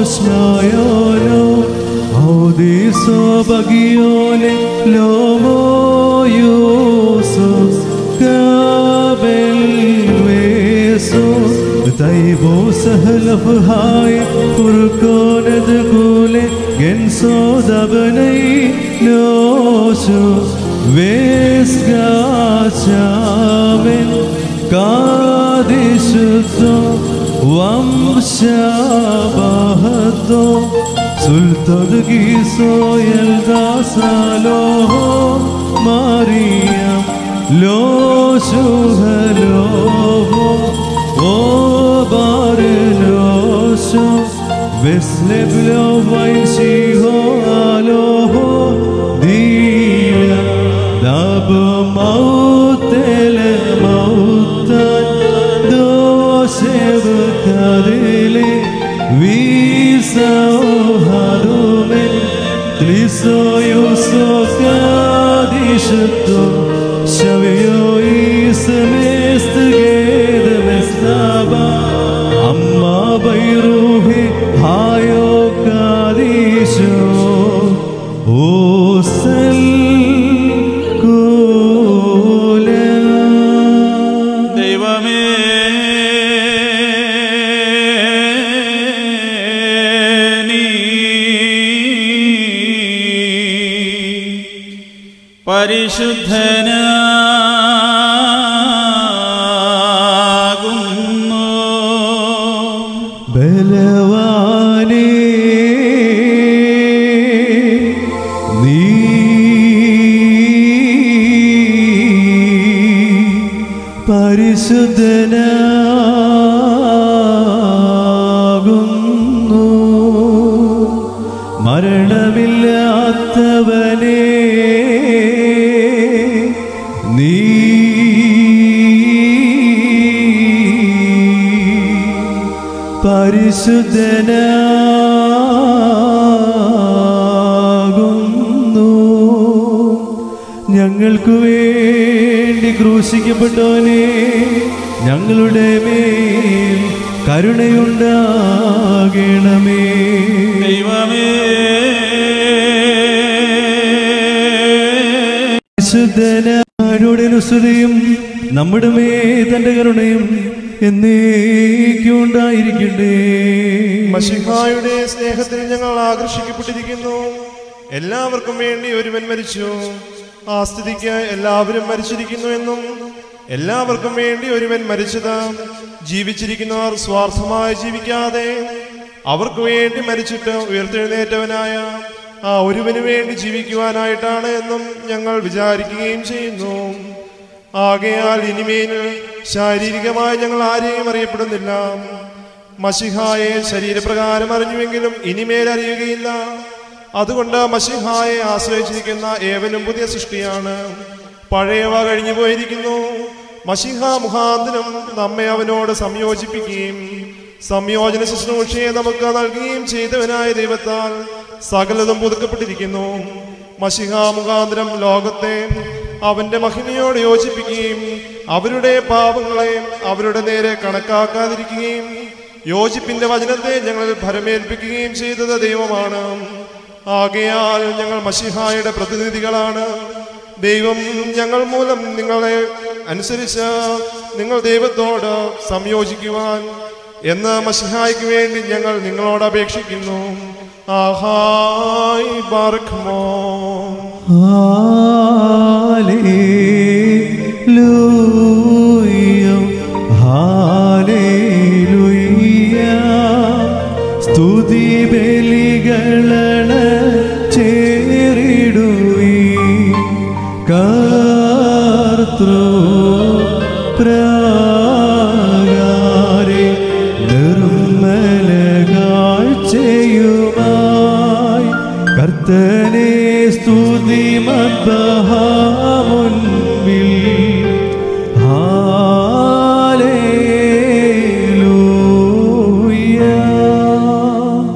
Osmayono, Audiso Bagione, Lomo Yusuf, Kabel Vesos, Taibo Sahalaf Hai, Furkonad Gule, Genso Dabanai, Nosho, Vesgachamen, Kadishuto, വംശാബഹത്തോ സുൽത്തത് ഗീസോയൽ ദാസാലോ മാറിയം ലോ ശുഹലോ ഓ ബാരലോശോ ബെസ്ലെബ്ലോ വൈശിഹോ ആലോ ദീല ദബ് മൗത്തല മൗത്തൻ ദോശവ് കതിലെ വീസോ ഹരുമൻ ത്രിസോ യുസോ കാദിഷത്തോ ശവയോ ഈസമേസ്ത് ഗേദ മെസ്താബ അമ്മ ബൈറൂഹി ഹായോ കാദിഷോ ഓസൽ കൂല ദൈവമേ നീ പരിശുദ്ധനാകുന്നു ബലവാനേ നീ പരിശുദ്ധനാകുന്നു മരണമില്ലാത്തവനേ നീ പരിശുദ്ധനാകുന്നു ഞങ്ങൾക്കു വേണ്ടി ക്രൂശിക്കപ്പെട്ടവനെ ഞങ്ങളുടെ മേൽ കരുണയുണ്ടാകണമേ ദൈവമേ വിശുദ്ധനാരുടെ സ്തുതിയും നമ്മുടെ മേ തന്റെ കരുണയും എന്നേക്കും ഉണ്ടായിരിക്കട്ടെ മഷിഹായുടെ സ്നേഹത്തിൽ ഞങ്ങൾ ആകർഷിക്കപ്പെട്ടിരിക്കുന്നു എല്ലാവർക്കും വേണ്ടി ഒരുവൻ മരിച്ചു ആ സ്ഥിതിക്ക് എല്ലാവരും മരിച്ചിരിക്കുന്നു എന്നും എല്ലാവർക്കും വേണ്ടി ഒരുവൻ മരിച്ചത് ജീവിച്ചിരിക്കുന്നവർ സ്വാർത്ഥമായി ജീവിക്കാതെ അവർക്ക് വേണ്ടി മരിച്ചിട്ട് ഉയർത്തെഴുന്നേറ്റവനായ ആ ഒരുവന് വേണ്ടി ജീവിക്കുവാനായിട്ടാണ് എന്നും ഞങ്ങൾ വിചാരിക്കുകയും ചെയ്യുന്നു ആകയാൽ ഇനിമേൽ ശാരീരികമായി ഞങ്ങൾ ആരെയും അറിയപ്പെടുന്നില്ല മഷിഹായെ ശരീരപ്രകാരം അറിഞ്ഞുവെങ്കിലും ഇനിമേൽ അറിയുകയില്ല അതുകൊണ്ട് മഷിഹായെ ആശ്രയിച്ചിരിക്കുന്ന ഏവനും പുതിയ സൃഷ്ടിയാണ് പഴയവ കഴിഞ്ഞു പോയിരിക്കുന്നു മഷിഹ മുഖാന്തരം നമ്മെ അവനോട് സംയോജിപ്പിക്കുകയും സംയോജന ശുശ്രൂഷയെ നമുക്ക് നൽകുകയും ചെയ്തവനായ ദൈവത്താൽ സകലതും പുതുക്കപ്പെട്ടിരിക്കുന്നു മഷിഹ മുഖാന്തരം ലോകത്തെ അവന്റെ മഹിമയോട് യോജിപ്പിക്കുകയും അവരുടെ പാപങ്ങളെ അവരുടെ നേരെ കണക്കാക്കാതിരിക്കുകയും യോജിപ്പിന്റെ വചനത്തെ ഞങ്ങൾ ഭരമേൽപ്പിക്കുകയും ചെയ്തത് ദൈവമാണ് ആകയാൽ ഞങ്ങൾ മഷിഹായുടെ പ്രതിനിധികളാണ് ദൈവം ഞങ്ങൾ മൂലം നിങ്ങളെ അനുസരിച്ച് നിങ്ങൾ ദൈവത്തോട് സംയോജിക്കുവാൻ എന്ന് മഷിഹായ്ക്ക് വേണ്ടി ഞങ്ങൾ നിങ്ങളോട് അപേക്ഷിക്കുന്നു ആഹായ് ബാർഖ്മോ ഹാലേലൂയ ഹാലേലൂയ സ്തുതി ബലികളണ ചേരിടുവി കർത്തൃ പ്രാകാരെ നിർമ്മല കാഴ്ചയുമായി കർത്തനെ സ്തുതി മുൻപിൽ ഹാലേലൂയ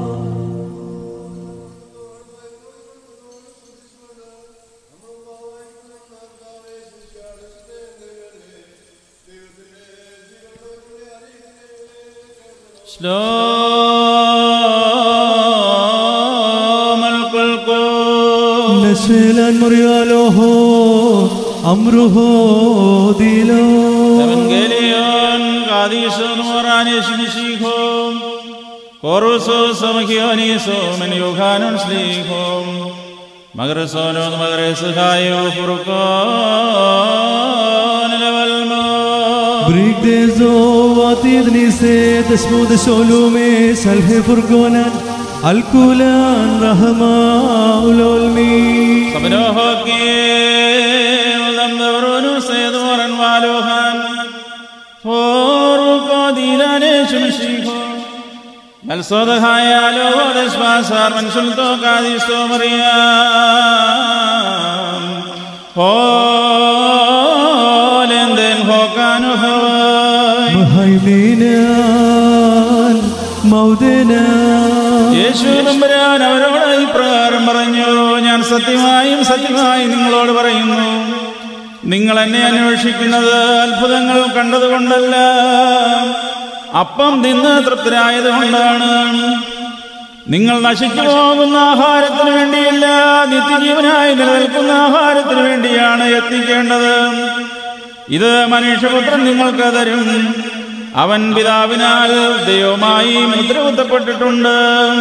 ശേലാൻ മുറിയാലോഹോ അമ്രുഹോ ദിലോ Evangelion Gadison Moranis Mishihom Corusos Magionisum and Yohanan Slihom Magrasonon Magres Hayo Furcon Levalmo בריקדזו ועתיד ניסה תשמוד שולומי סלחי פורגונן על כולן רחמה ולעולמי Sabinohokim Lamdavrunu Sedoran Valuhan Furcodilanes Mishihom Malsodahayalo Despasar Mansulto Cadisto Mariam Holenden Hokano Hawai മഹൈമീനാൻ മൗദനാൻ യേശു നമ്പരാൻ അവരോട് ഇപ്രകാരം പറഞ്ഞു ഞാൻ സത്യമായും സത്യമായി നിങ്ങളോട് പറയുന്നു നിങ്ങൾ എന്നെ അന്വേഷിക്കുന്നത് അത്ഭുതങ്ങൾ കണ്ടതുകൊണ്ടല്ല അപ്പം തിന്ന് തൃപ്തരായത് കൊണ്ടാണ് നിങ്ങൾ നശിച്ചു പോകുന്ന ആഹാരത്തിന് വേണ്ടിയല്ല നിത്യജീവനായി നിലനിൽക്കുന്ന ആഹാരത്തിന് വേണ്ടിയാണ് യത്നിക്കേണ്ടത് ഇത് മനുഷ്യപുത്രൻ നിങ്ങൾക്ക് തരും അവൻ പിതാവിനാൽ ദൈവമായി മുദ്രകുത്തപ്പെട്ടിട്ടുണ്ട്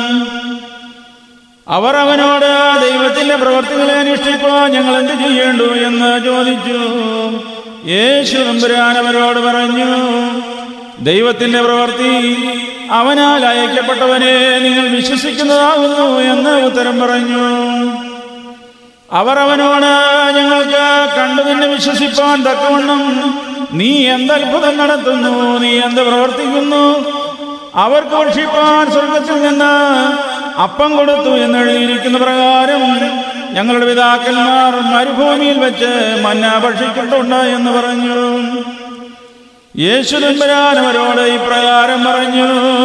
അവർ അവനോട് ദൈവത്തിന്റെ പ്രവർത്തികളെ അനുഷ്ഠിക്കുവാൻ ഞങ്ങൾ എന്ത് ചെയ്യേണ്ടു എന്ന് ചോദിച്ചു യേശു നമ്പുരാൻ അവരോട് പറഞ്ഞു ദൈവത്തിന്റെ പ്രവൃത്തി അവനാൽ അയക്കപ്പെട്ടവനെ നിങ്ങൾ വിശ്വസിക്കുന്നതാകുന്നു എന്ന് ഉത്തരം പറഞ്ഞു അവർ അവനോട് ഞങ്ങൾക്ക് കണ്ടു നിന്നെ വിശ്വസിപ്പാൻ തക്കവണ്ണം നീ എന്തത്ഭുതം നടത്തുന്നു നീ എന്ത് പ്രവർത്തിക്കുന്നു അവർക്ക് ഭക്ഷിപ്പാൻ സ്വർഗത്തിൽ നിന്ന് അപ്പം കൊടുത്തു എന്നെഴുതിയിരിക്കുന്ന പ്രകാരം ഞങ്ങളുടെ പിതാക്കന്മാർ മരുഭൂമിയിൽ വെച്ച് മന്ന ഭക്ഷിച്ചിട്ടുണ്ട് എന്ന് പറഞ്ഞു യേശു തമ്പുരാൻ അവരോട് ഇപ്രകാരം പറഞ്ഞു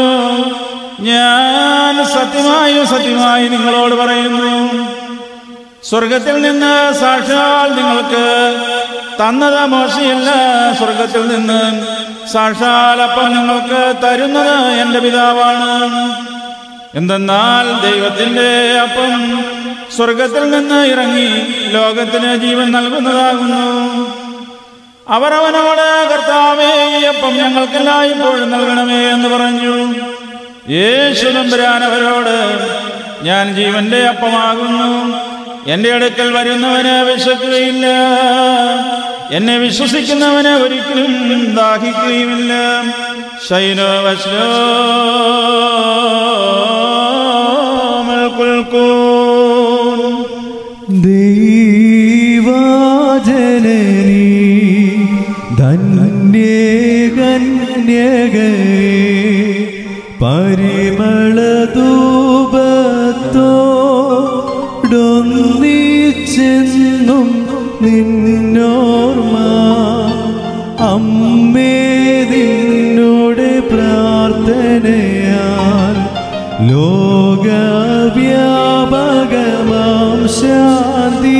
ഞാൻ സത്യമായും സത്യമായി നിങ്ങളോട് പറയുന്നു സ്വർഗത്തിൽ നിന്ന് സാക്ഷാൽ നിങ്ങൾക്ക് തന്നത് മോശയല്ല സ്വർഗത്തിൽ നിന്ന് സാക്ഷാൽ അപ്പം നിങ്ങൾക്ക് തരുന്നത് എൻ്റെ പിതാവാണ് എന്തെന്നാൽ ദൈവത്തിൻ്റെ അപ്പം സ്വർഗത്തിൽ നിന്ന് ഇറങ്ങി ലോകത്തിന് ജീവൻ നൽകുന്നതാകുന്നു അവർ അവനോട് കർത്താവേ ഈ അപ്പം ഞങ്ങൾക്കെല്ലായ്പ്പോഴും നൽകണമേ എന്ന് പറഞ്ഞു യേശു നമ്പുരാൻ അവരോട് ഞാൻ ജീവന്റെ അപ്പമാകുന്നു എന്റെ അടുക്കൽ വരുന്നവന് വിശക്കുകയില്ല എന്നെ വിശ്വസിക്കുന്നവന് ഒരിക്കലും ദാഹിക്കുകയുമില്ല ശൈനോ വശ്ലോ ദൈവാജനനി ധന്യേ കന്യകേ പരിമളധൂപത്തോടൊന്നിച്ചെന്നും നിന്നോർമ്മ അമ്മേ നിന്നോട് പ്രാർത്ഥനയാൽ ലോകവ്യാപകമാം ശാന്തി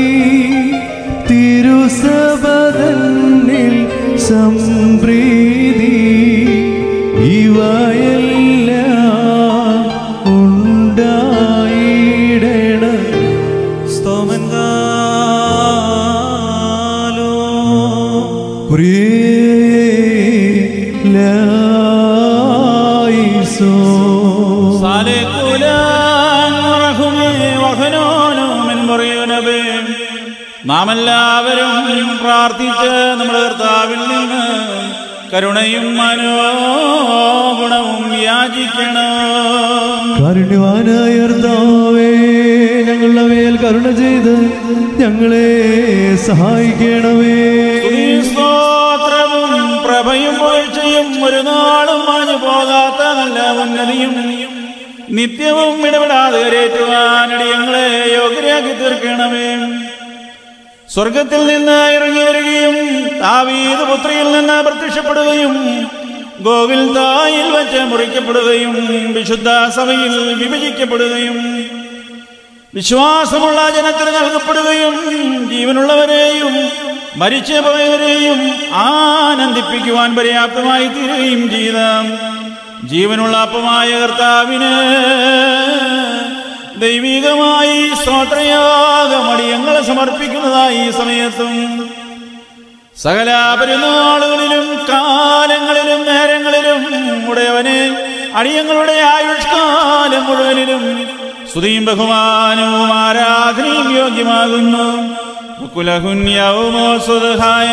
തിരുസബദന്നിൽ സംപ്രീതി ഇവയെല്ലാം ഉണ്ടായിടണം കുറിയേലായിസോ നാം എല്ലാവരും പ്രാർത്ഥിച്ച് നമ്മുടെ കർത്താവിൽ നിന്ന് കരുണയും മനോഗുണവും യാചിക്കണം കാരുണ്യവാനായ കർത്താവേ ഞങ്ങളുടെ മേൽ കരുണ ചെയ്ത് ഞങ്ങളെ സഹായിക്കണമേ സ്തുതിയും സ്തോത്രവും പ്രഭയും വീഴ്ചയും ഒരു നാളും മാഞ്ഞു പോകാത്ത നല്ല ഉന്നതിയും നിത്യവും ഇടപെടാതെ കരേറ്റുവാനടി ഞങ്ങളെ യോഗ്യരാക്കി തീർക്കണമേ സ്വർഗത്തിൽ നിന്ന് ഇറങ്ങി വരികയും താവീത് പുത്രിയിൽ നിന്ന് പ്രത്യക്ഷപ്പെടുകയും ഗോവിൽ തായിൽ വെച്ച് മുറിക്കപ്പെടുകയും വിശുദ്ധ സഭയിൽ വിഭജിക്കപ്പെടുകയും വിശ്വാസമുള്ള ജനത്തിന് നൽകപ്പെടുകയും ജീവനുള്ളവരെയും മരിച്ചു പോയവരെയും ആനന്ദിപ്പിക്കുവാൻ പര്യാപ്തമായി തീരുകയും ചെയ്ത ജീവനുള്ള അപ്പമായ കർത്താവിന് ദൈവികമായി സ്തോത്രയാഗമടിയങ്ങളെ സമർപ്പിക്കുന്നതായി ഈ സമയത്തും സകല പെരുന്നാളുകളിലും കാലങ്ങളിലും നേരങ്ങളിലും ഉടയവനെ അടിയങ്ങളുടെ ആയുഷ്കാലം മുഴുവനിലും സ്തുതിയും ബഹുമാനവും ആരാധനയും യോഗ്യമാകുന്നു കുലഹുന്യവുമോ സുധായ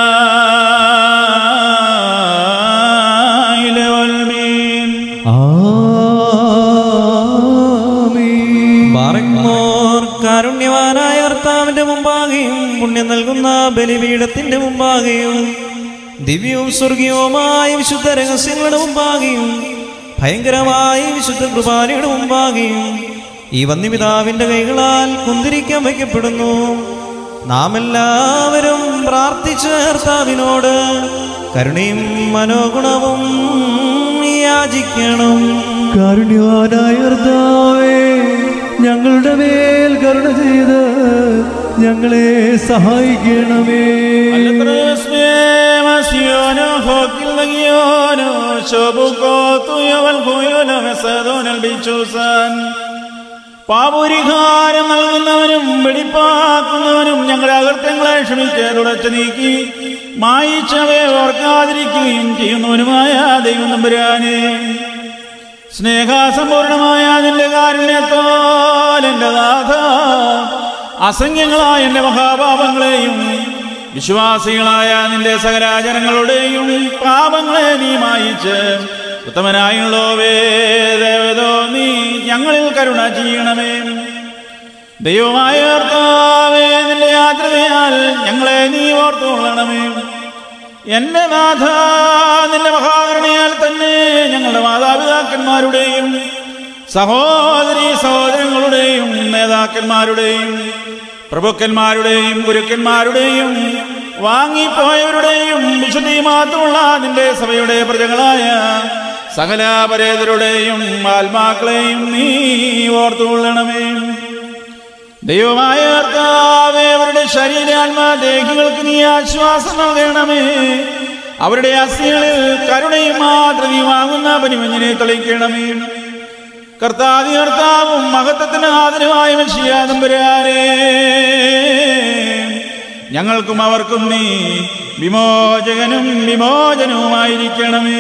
ആമീൻ ബാറക്മോർ കാരുണ്യവാനായ കർത്താവിന്റെ മുമ്പാകെയും പുണ്യം നൽകുന്ന ബലിപീഠത്തിന്റെ മുമ്പാകെയും ദിവ്യവും സ്വർഗീയവുമായ വിശുദ്ധ രഹസ്യങ്ങളുടെ മുമ്പാകെയും ഭയങ്കരമായ വിശുദ്ധ കൃപാനയുടെ മുമ്പാകെയും ഈ വന്യപിതാവിന്റെ കൈകളാൽ കുന്തിരിക്കാൻ വയ്ക്കപ്പെടുന്നു നാം എല്ലാവരും പ്രാർത്ഥിച്ച കർത്താവിനോട് കരുണയും മനോഗുണവും യാചിക്കണം കാരുണ്യവാനായ കർത്താവേ ഞങ്ങളുടെ മേൽ കരുണ ചെയ്ത് ഞങ്ങളെ സഹായിക്കണമേ പാപുരിഹാരം നൽകുന്നവനും വെടിപ്പാക്കുന്നവനും ഞങ്ങളുടെ അകൃത്യങ്ങളെ ക്ഷമിച്ച് തുടച്ചു നീക്കി മായിച്ചവയെ ഓർക്കാതിരിക്കുകയും ചെയ്യുന്നവനുമായ ദൈവം നമ്പുരാനെ സ്നേഹാസമ്പൂർണമായ നിന്റെ കാരുണ്യത്താൽ എൻ്റെ നാഥ അസംഖ്യങ്ങളായ എൻ്റെ മഹാപാപങ്ങളെയും വിശ്വാസികളായ നിന്റെ സകലാചരങ്ങളുടെയും പാപങ്ങളെ നീ മായിച്ച് ഉത്തമനായുള്ളോവേ ദേവതോ നീ ഞങ്ങളിൽ കരുണ ചെയ്യണമേ ദൈവമായ കർത്താവേ നിന്റെ യാത്രയാൽ ഞങ്ങളെ നീ ഓർത്തുകൊള്ളണമേ എന്റെ നാഥ നിന്റെ മഹാകരുണയാൽ തന്നെ ഞങ്ങളുടെ മാതാപിതാക്കന്മാരുടെയും സഹോദരി സഹോദരങ്ങളുടെയും നേതാക്കന്മാരുടെയും പ്രഭുക്കന്മാരുടെയും ഗുരുക്കന്മാരുടെയും വാങ്ങിപ്പോയവരുടെയും വിശുദ്ധി മാത്രമുള്ള നിന്റെ സഭയുടെ പ്രജകളായ സകല പരേതരുടെയും ആത്മാക്കളെയും നീ ഓർത്തുകൊള്ളണമേ ദൈവമായ കർത്താവേ അവരുടെ ശരീരാത്മാദേഹികൾക്ക് നീ ആശ്വാസം നൽകണമേ അവരുടെ അസ്ഥികളിൽ കരുണയും മാതൃകയുമാകുന്ന പനിമഞ്ഞിനെ തെളിയിക്കണമേ കർത്താതി കർത്താവും മഹത്വത്തിന് ആദരമായ മനുഷ്യാതമ്പരാരേ ഞങ്ങൾക്കും അവർക്കും നീ വിമോചകനും വിമോചനവുമായിരിക്കണമേ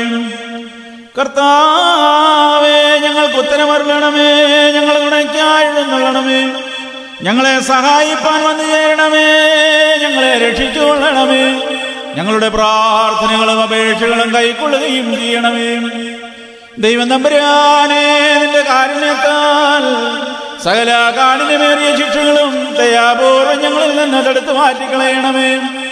കർത്താവേ ഞങ്ങൾക്ക് ഉത്തരമരുളണമേ ഞങ്ങൾ തുണയ്ക്കാഴുന്നള്ളണമേ ഞങ്ങളെ സഹായിപ്പാൻ വന്നു ചേരണമേ ഞങ്ങളെ രക്ഷിച്ചുകൊള്ളണമേ ഞങ്ങളുടെ പ്രാർത്ഥനകളും അപേക്ഷകളും കൈക്കൊള്ളുകയും ചെയ്യണമേ ദൈവം തമ്പുരാനെ നിന്റെ കാരുണ്യത്താൽ സകല കാഠിന്യമേറിയ ശിക്ഷകളും ദയാപൂർവം ഞങ്ങളിൽ നിന്ന് തടുത്തു മാറ്റിക്കളയണമേ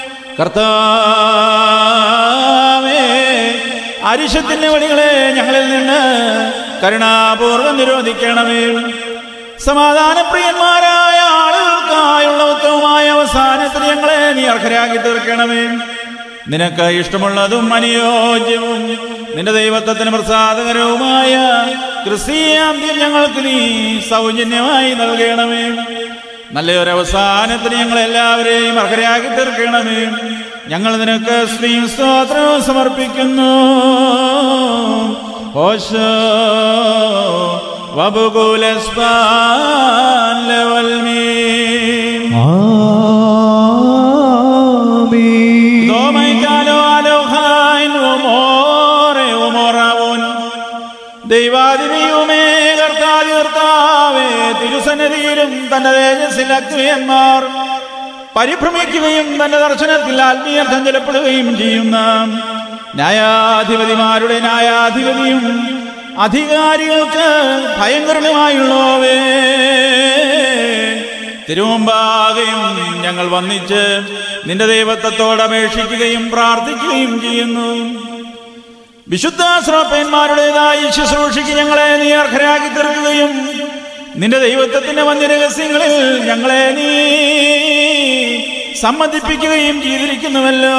കർത്താവേ അരിശത്തിന്റെ വഴികളെ ഞങ്ങളിൽ നിന്ന് കരുണാപൂർവം നിരോധിക്കണമേ സമാധാനപ്രിയന്മാരായ ആളുകൾക്കായുള്ള ഉത്തമമായ അവസാനത്തിന് ഞങ്ങളെ നീ അർഹരാക്കി തീർക്കണമേ നിനക്ക് ഇഷ്ടമുള്ളതും അനുയോജ്യവും നിന്റെ ദൈവത്വത്തിന് പ്രസാദകരവുമായ ക്രിസ്തീയാന്ത്യം ഞങ്ങൾക്ക് നീ സൗജന്യമായി നൽകണമേ നല്ലൊരു അവസാനത്തിന് ഞങ്ങളെല്ലാവരെയും അർഹരാക്കി തീർക്കണമേ ഞങ്ങൾ നിനക്ക് ശ്രീ സ്തോത്രവും സമർപ്പിക്കുന്നു ഓശോ വബുകുലസ്പാൻ ലവൽ മീൻ ആമീൻ ദോമൈക്കാലോ ആലോഹാൻ ഉമോറെ ഉമോറാവോൻ ദൈവാദിവിയുമേ കർത്താതി കർത്താവേ തിരുസന്നിധിയിലും തന്റെ തേജസ്സിൽ അഗ്നിയന്മാർ പരിഭ്രമിക്കുകയും തന്റെ ദർശനത്തിൽ ആത്മീയർത്ഥം ചെലപ്പെടുകയും ചെയ്യുന്ന ന്യായാധിപതിമാരുടെ ന്യായാധിപതിയും അധികാരികൾക്ക് ഭയങ്കരമായുള്ളവേ തിരുമുമ്പാകെയും ഞങ്ങൾ വന്നിച്ച് നിന്റെ ദൈവത്വത്തോട് അപേക്ഷിക്കുകയും പ്രാർത്ഥിക്കുകയും ചെയ്യുന്നു വിശുദ്ധ ശ്രോപ്പന്മാരുടേതായി ശുശ്രൂഷയ്ക്ക് ഞങ്ങളെ നീ അർഹരാക്കി തീർക്കുകയും നിന്റെ ദൈവത്വത്തിന്റെ വന്യരഹസ്യങ്ങളിൽ ഞങ്ങളെ നീ സമ്മതിപ്പിക്കുകയും ചെയ്തിരിക്കുന്നുവല്ലോ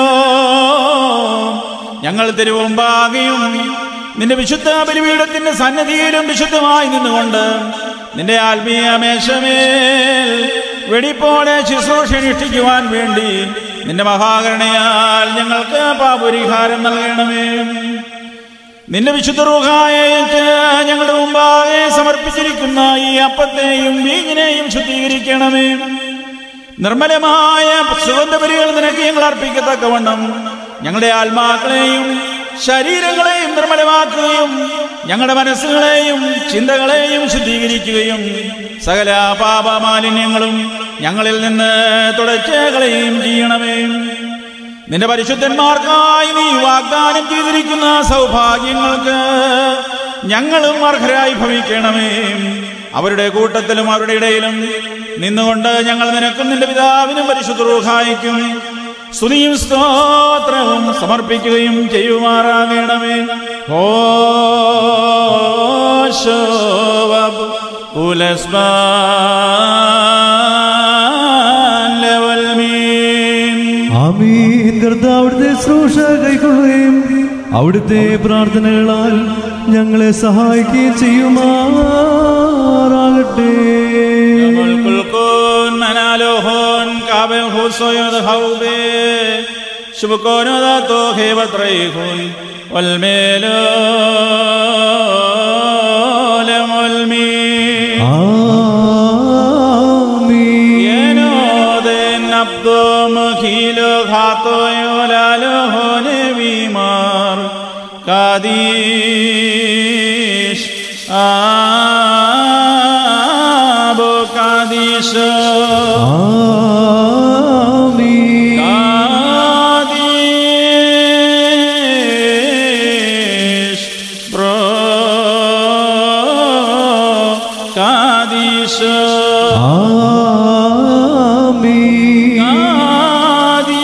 ഞങ്ങൾ തിരുവുമ്പാകെയും നിന്റെ വിശുദ്ധ ബലിപീഠത്തിന്റെ സന്നദ്ധിയിലും വിശുദ്ധമായി നിന്നുകൊണ്ട് നിന്റെ ആത്മീയ മേശമേൽ വെടിപ്പോടെ ശുശ്രൂഷ അനുഷ്ഠിക്കുവാൻ വേണ്ടി നിന്റെ മഹാകരുണയാൽ ഞങ്ങൾക്ക് പാപരിഹാരം നൽകണമേ നിന്റെ വിശുദ്ധ റൂഹായ ഞങ്ങളുടെ മുമ്പാകെ സമർപ്പിക്കുന്നു സമർപ്പിച്ചിരിക്കുന്ന ഈ അപ്പത്തെയും വീഞ്ഞിനെയും ശുദ്ധീകരിക്കണമേ നിർമ്മലമായ സുഗന്ധബലികൾ നിനക്ക് ഞങ്ങൾ അർപ്പിക്കത്തക്കവണ്ണം ഞങ്ങളുടെ ആത്മാക്കളെയും ശരീരങ്ങളെയും നിർമ്മലമാക്കുകയും ഞങ്ങളുടെ മനസ്സുകളെയും ചിന്തകളെയും ശുദ്ധീകരിക്കുകയും സകല പാപമാലിന്യങ്ങളും ഞങ്ങളിൽ നിന്ന് തുടച്ചകളെയും ചെയ്യണമേ നിന്റെ പരിശുദ്ധന്മാർക്കായി നീ വാഗ്ദാനം ചെയ്തിരിക്കുന്ന സൗഭാഗ്യങ്ങൾക്ക് ഞങ്ങളും അർഹരായി ഭവിക്കണമേ അവരുടെ കൂട്ടത്തിലും അവരുടെ ഇടയിലും നിന്നുകൊണ്ട് ഞങ്ങൾ നിനക്കും നിന്റെ പിതാവിനും പരിശുദ്ധ റൂഹായിക്കും സ്തുതിയും സ്തോത്രവും സമർപ്പിക്കുകയും ചെയ്യുമാറാകണമേ ഓ ശോഭ ഉലസ്മാൻ ആമീൻ കർത്താവിടുത്തെ ശുശ്രൂഷ കൈക്കൊള്ളുകയും അവിടുത്തെ പ്രാർത്ഥനകളാൽ ഞങ്ങളെ സഹായിക്കുകയും ചെയ്യുമാറാകട്ടെ ملك الكون منالهون كابل خصوص خوبه شبكون ذاتو خيبت ريخون والميلول ملمين ആമീൻ ينودن نبضو مخيلو خاتو يولالهون بيمار قاديش آبو قاديش ആമീൻ قاديش برو قاديش ആമീൻ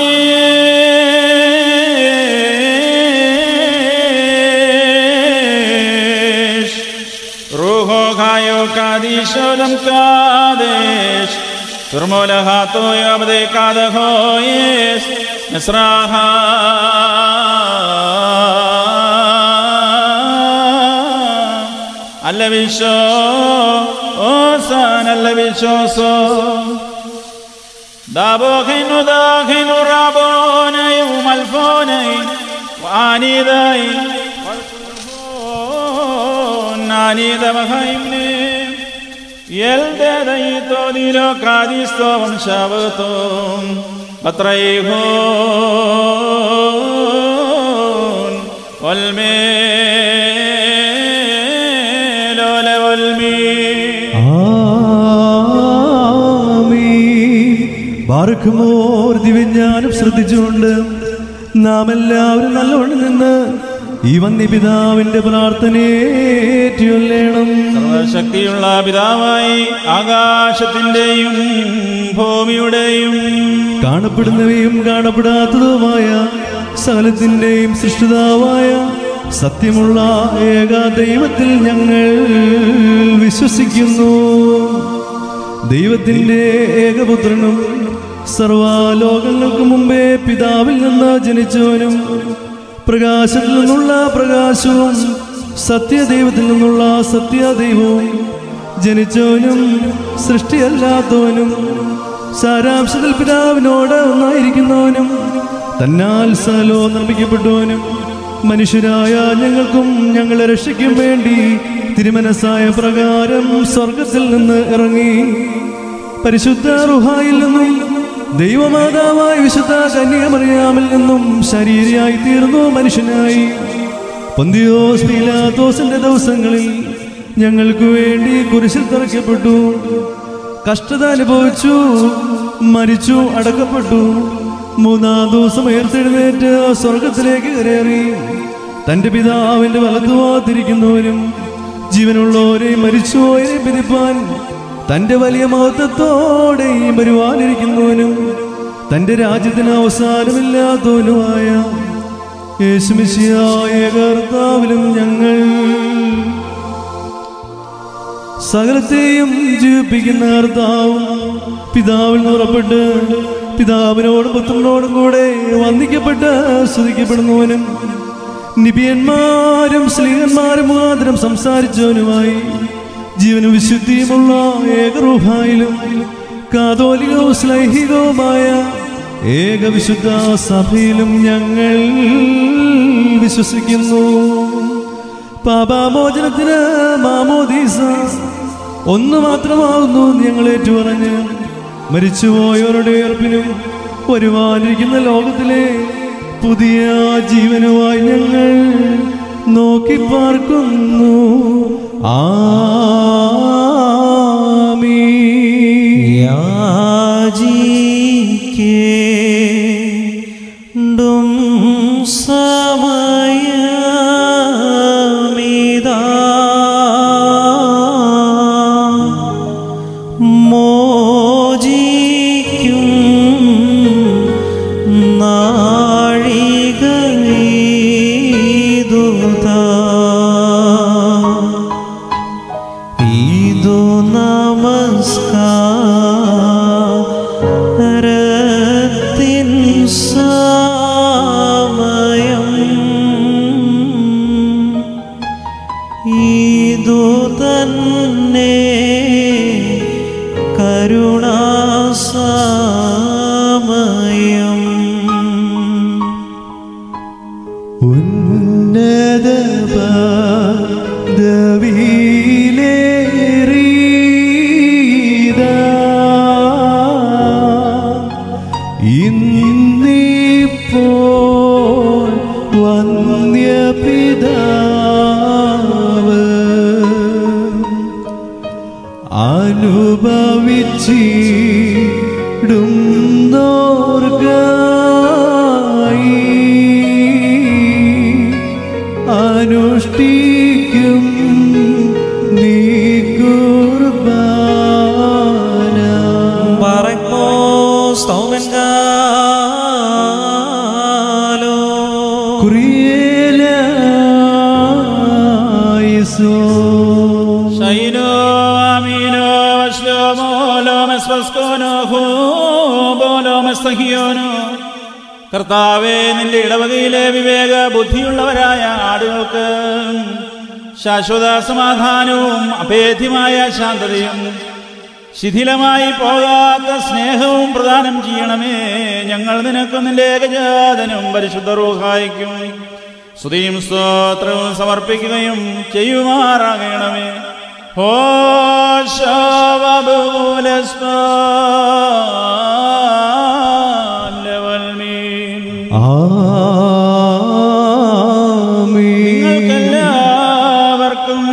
قاديش روحو خايو قاديش ولم قاديش ترمو لهاتو يبدي قادخو يس مسراها അല്ല വിശോ ഓസാൻ അല്ല വിശ്വാസോ ദാബോഹിനു ദാഹിനു റാബോനയും അൽഫോനയും വാനിതായി നാനീതമഹൈംനെ എൽദൈ തോതിലോ കാദിസ്തോ വംശാവതോ പത്രൈഹോൻ والميل والميل ആമീൻ ബാർക്കുമോർ ദിവ്യജ്ഞാനം ശ്രദ്ധിച്ചുകൊണ്ട് നാം എല്ലാവരും നല്ലോണം നിന്ന് ഈ വന്യപിതാവിന്റെ പ്രാർത്ഥനയേറ്റൊല്ലേണം സർവശക്തിയുള്ള പിതാവായി ആകാശത്തിന്റെയും ഭൂമിയുടെയും കാണപ്പെടുന്നവയും കാണപ്പെടാത്തതുമായ സകലത്തിന്റെയും സൃഷ്ടിതാവായ സത്യമുള്ള ഏക ദൈവത്തിൽ ഞങ്ങൾ വിശ്വസിക്കുന്നു ദൈവത്തിന്റെ ഏകപുത്രനും സർവാലോകങ്ങൾക്ക് മുമ്പേ പിതാവിൽ നിന്ന് ജനിച്ചവനും പ്രകാശത്തിൽ നിന്നുള്ള പ്രകാശവും സത്യദൈവത്തിൽ നിന്നുള്ള സത്യദൈവവും ജനിച്ചവനും സൃഷ്ടിയല്ലാത്തവനും സാരാംശത്തിൽ പിതാവിനോട് ഒന്നായിരിക്കുന്നവനും തന്നാൽ സകലോ നിർമ്മിക്കപ്പെട്ടവനും മനുഷ്യരായ ഞങ്ങൾക്കും ഞങ്ങളെ രക്ഷയ്ക്കും വേണ്ടി തിരുമനസായ പ്രകാരം സ്വർഗത്തിൽ നിന്ന് ഇറങ്ങി പരിശുദ്ധ റുഹായിൽ നിന്നും ദൈവമാതാവായ വിശുദ്ധ കന്യാമറിയാമിൽ നിന്നും ശരീരയായി തീർന്നു മനുഷ്യനായി പൊന്തിയോസ് പീലാത്തോസിന്റെ ദിവസങ്ങളിൽ ഞങ്ങൾക്ക് വേണ്ടി കുരിശിൽ തറയ്ക്കപ്പെട്ടു കഷ്ടത അനുഭവിച്ചു മരിച്ചു അടക്കപ്പെട്ടു മൂന്നാം ദിവസം ഉയർത്തെഴുന്നേറ്റ് സ്വർഗത്തിലേക്ക് കയറി തന്റെ പിതാവിന്റെ വലതുവാതിരിക്കുന്നവരും ജീവനുള്ളവരെയും മരിച്ചുപോയരെയും പിരിപ്പാൻ തന്റെ വലിയ മഹത്വത്തോടെയും വരുവാനിരിക്കുന്നവനും തന്റെ രാജ്യത്തിന് അവസാനമില്ലാത്തവനുമായ യേശുമിശിയായ കർത്താവിലും ഞങ്ങൾ സകലത്തെയും ജീവിപ്പിക്കുന്ന കർത്താവും പിതാവിൽ നിന്ന് പുറപ്പെട്ട് പിതാവിനോടും പുത്രനോടും കൂടെ വന്ദിക്കപ്പെട്ട് സ്തുതിക്കപ്പെടുന്നവനും നിബിയന്മാരും സ്ത്രീയന്മാരും മുഖാന്തരം സംസാരിച്ചവനുമായി ജീവനും വിശുദ്ധിയുമുള്ള ഏകറൂഹായിലും കാതോലികവും സ്ലൈഹികവുമായ ഏകവിശുദ്ധ സഭയിലും ഞങ്ങൾ വിശ്വസിക്കുന്നു പാപാമോചനത്തിന് മാമോദീസ ഒന്ന് മാത്രമാകുന്നു എന്ന് ഞങ്ങൾ ഏറ്റുപറഞ്ഞ് മരിച്ചുപോയവരുടെ ഉയർപ്പിനും വരുവാനിരിക്കുന്ന ലോകത്തിലെ പുതിയ ജീവനുമായി ഞങ്ങൾ നോക്കി പാർക്കുന്നു ആമീൻ യാചിക്കേണ്ടും സമയമിതാ മോചിക്കും നാഴികീതുതാ ഇതു നമസ്കാരത്തിൻ സമയം ഇതു തന്നെ കരുണാസമയം ഉന്നത പദവിയിലേറിയതാ. ഇന്നിപ്പോൾ വന്യപിതാവ് അനുഭവിച്ചിടുന്നോർഗായി അനുഷ്ഠിക്കും നീ കുർബാന പറക്കോ സ്തോമൻകാലോ കുറിയേലായിസോ ശൈനോ ആമീനോ അശ്ലോമോ ലോമസ്വസ്കോനോ ഹൂബോലോമസ്തഹിയോനോ കർത്താവേ നിന്റെ ഇടവകയിലെ വിവേക ബുദ്ധിയുള്ളവരായ ആടുകൾക്ക് ശാശ്വത സമാധാനവും അഭേദ്യമായ ശാന്തതയും ശിഥിലമായി പോകാത്ത സ്നേഹവും പ്രദാനം ചെയ്യണമേ ഞങ്ങൾ നിനക്കും നിന്റെ ഏകജാതനും പരിശുദ്ധ റൂഹായിക്കും സ്തുതിയും സ്തോത്രവും സമർപ്പിക്കുകയും ചെയ്യുമാറാകണമേ ആമീൻ നിങ്ങൾക്കെല്ലാവർക്കും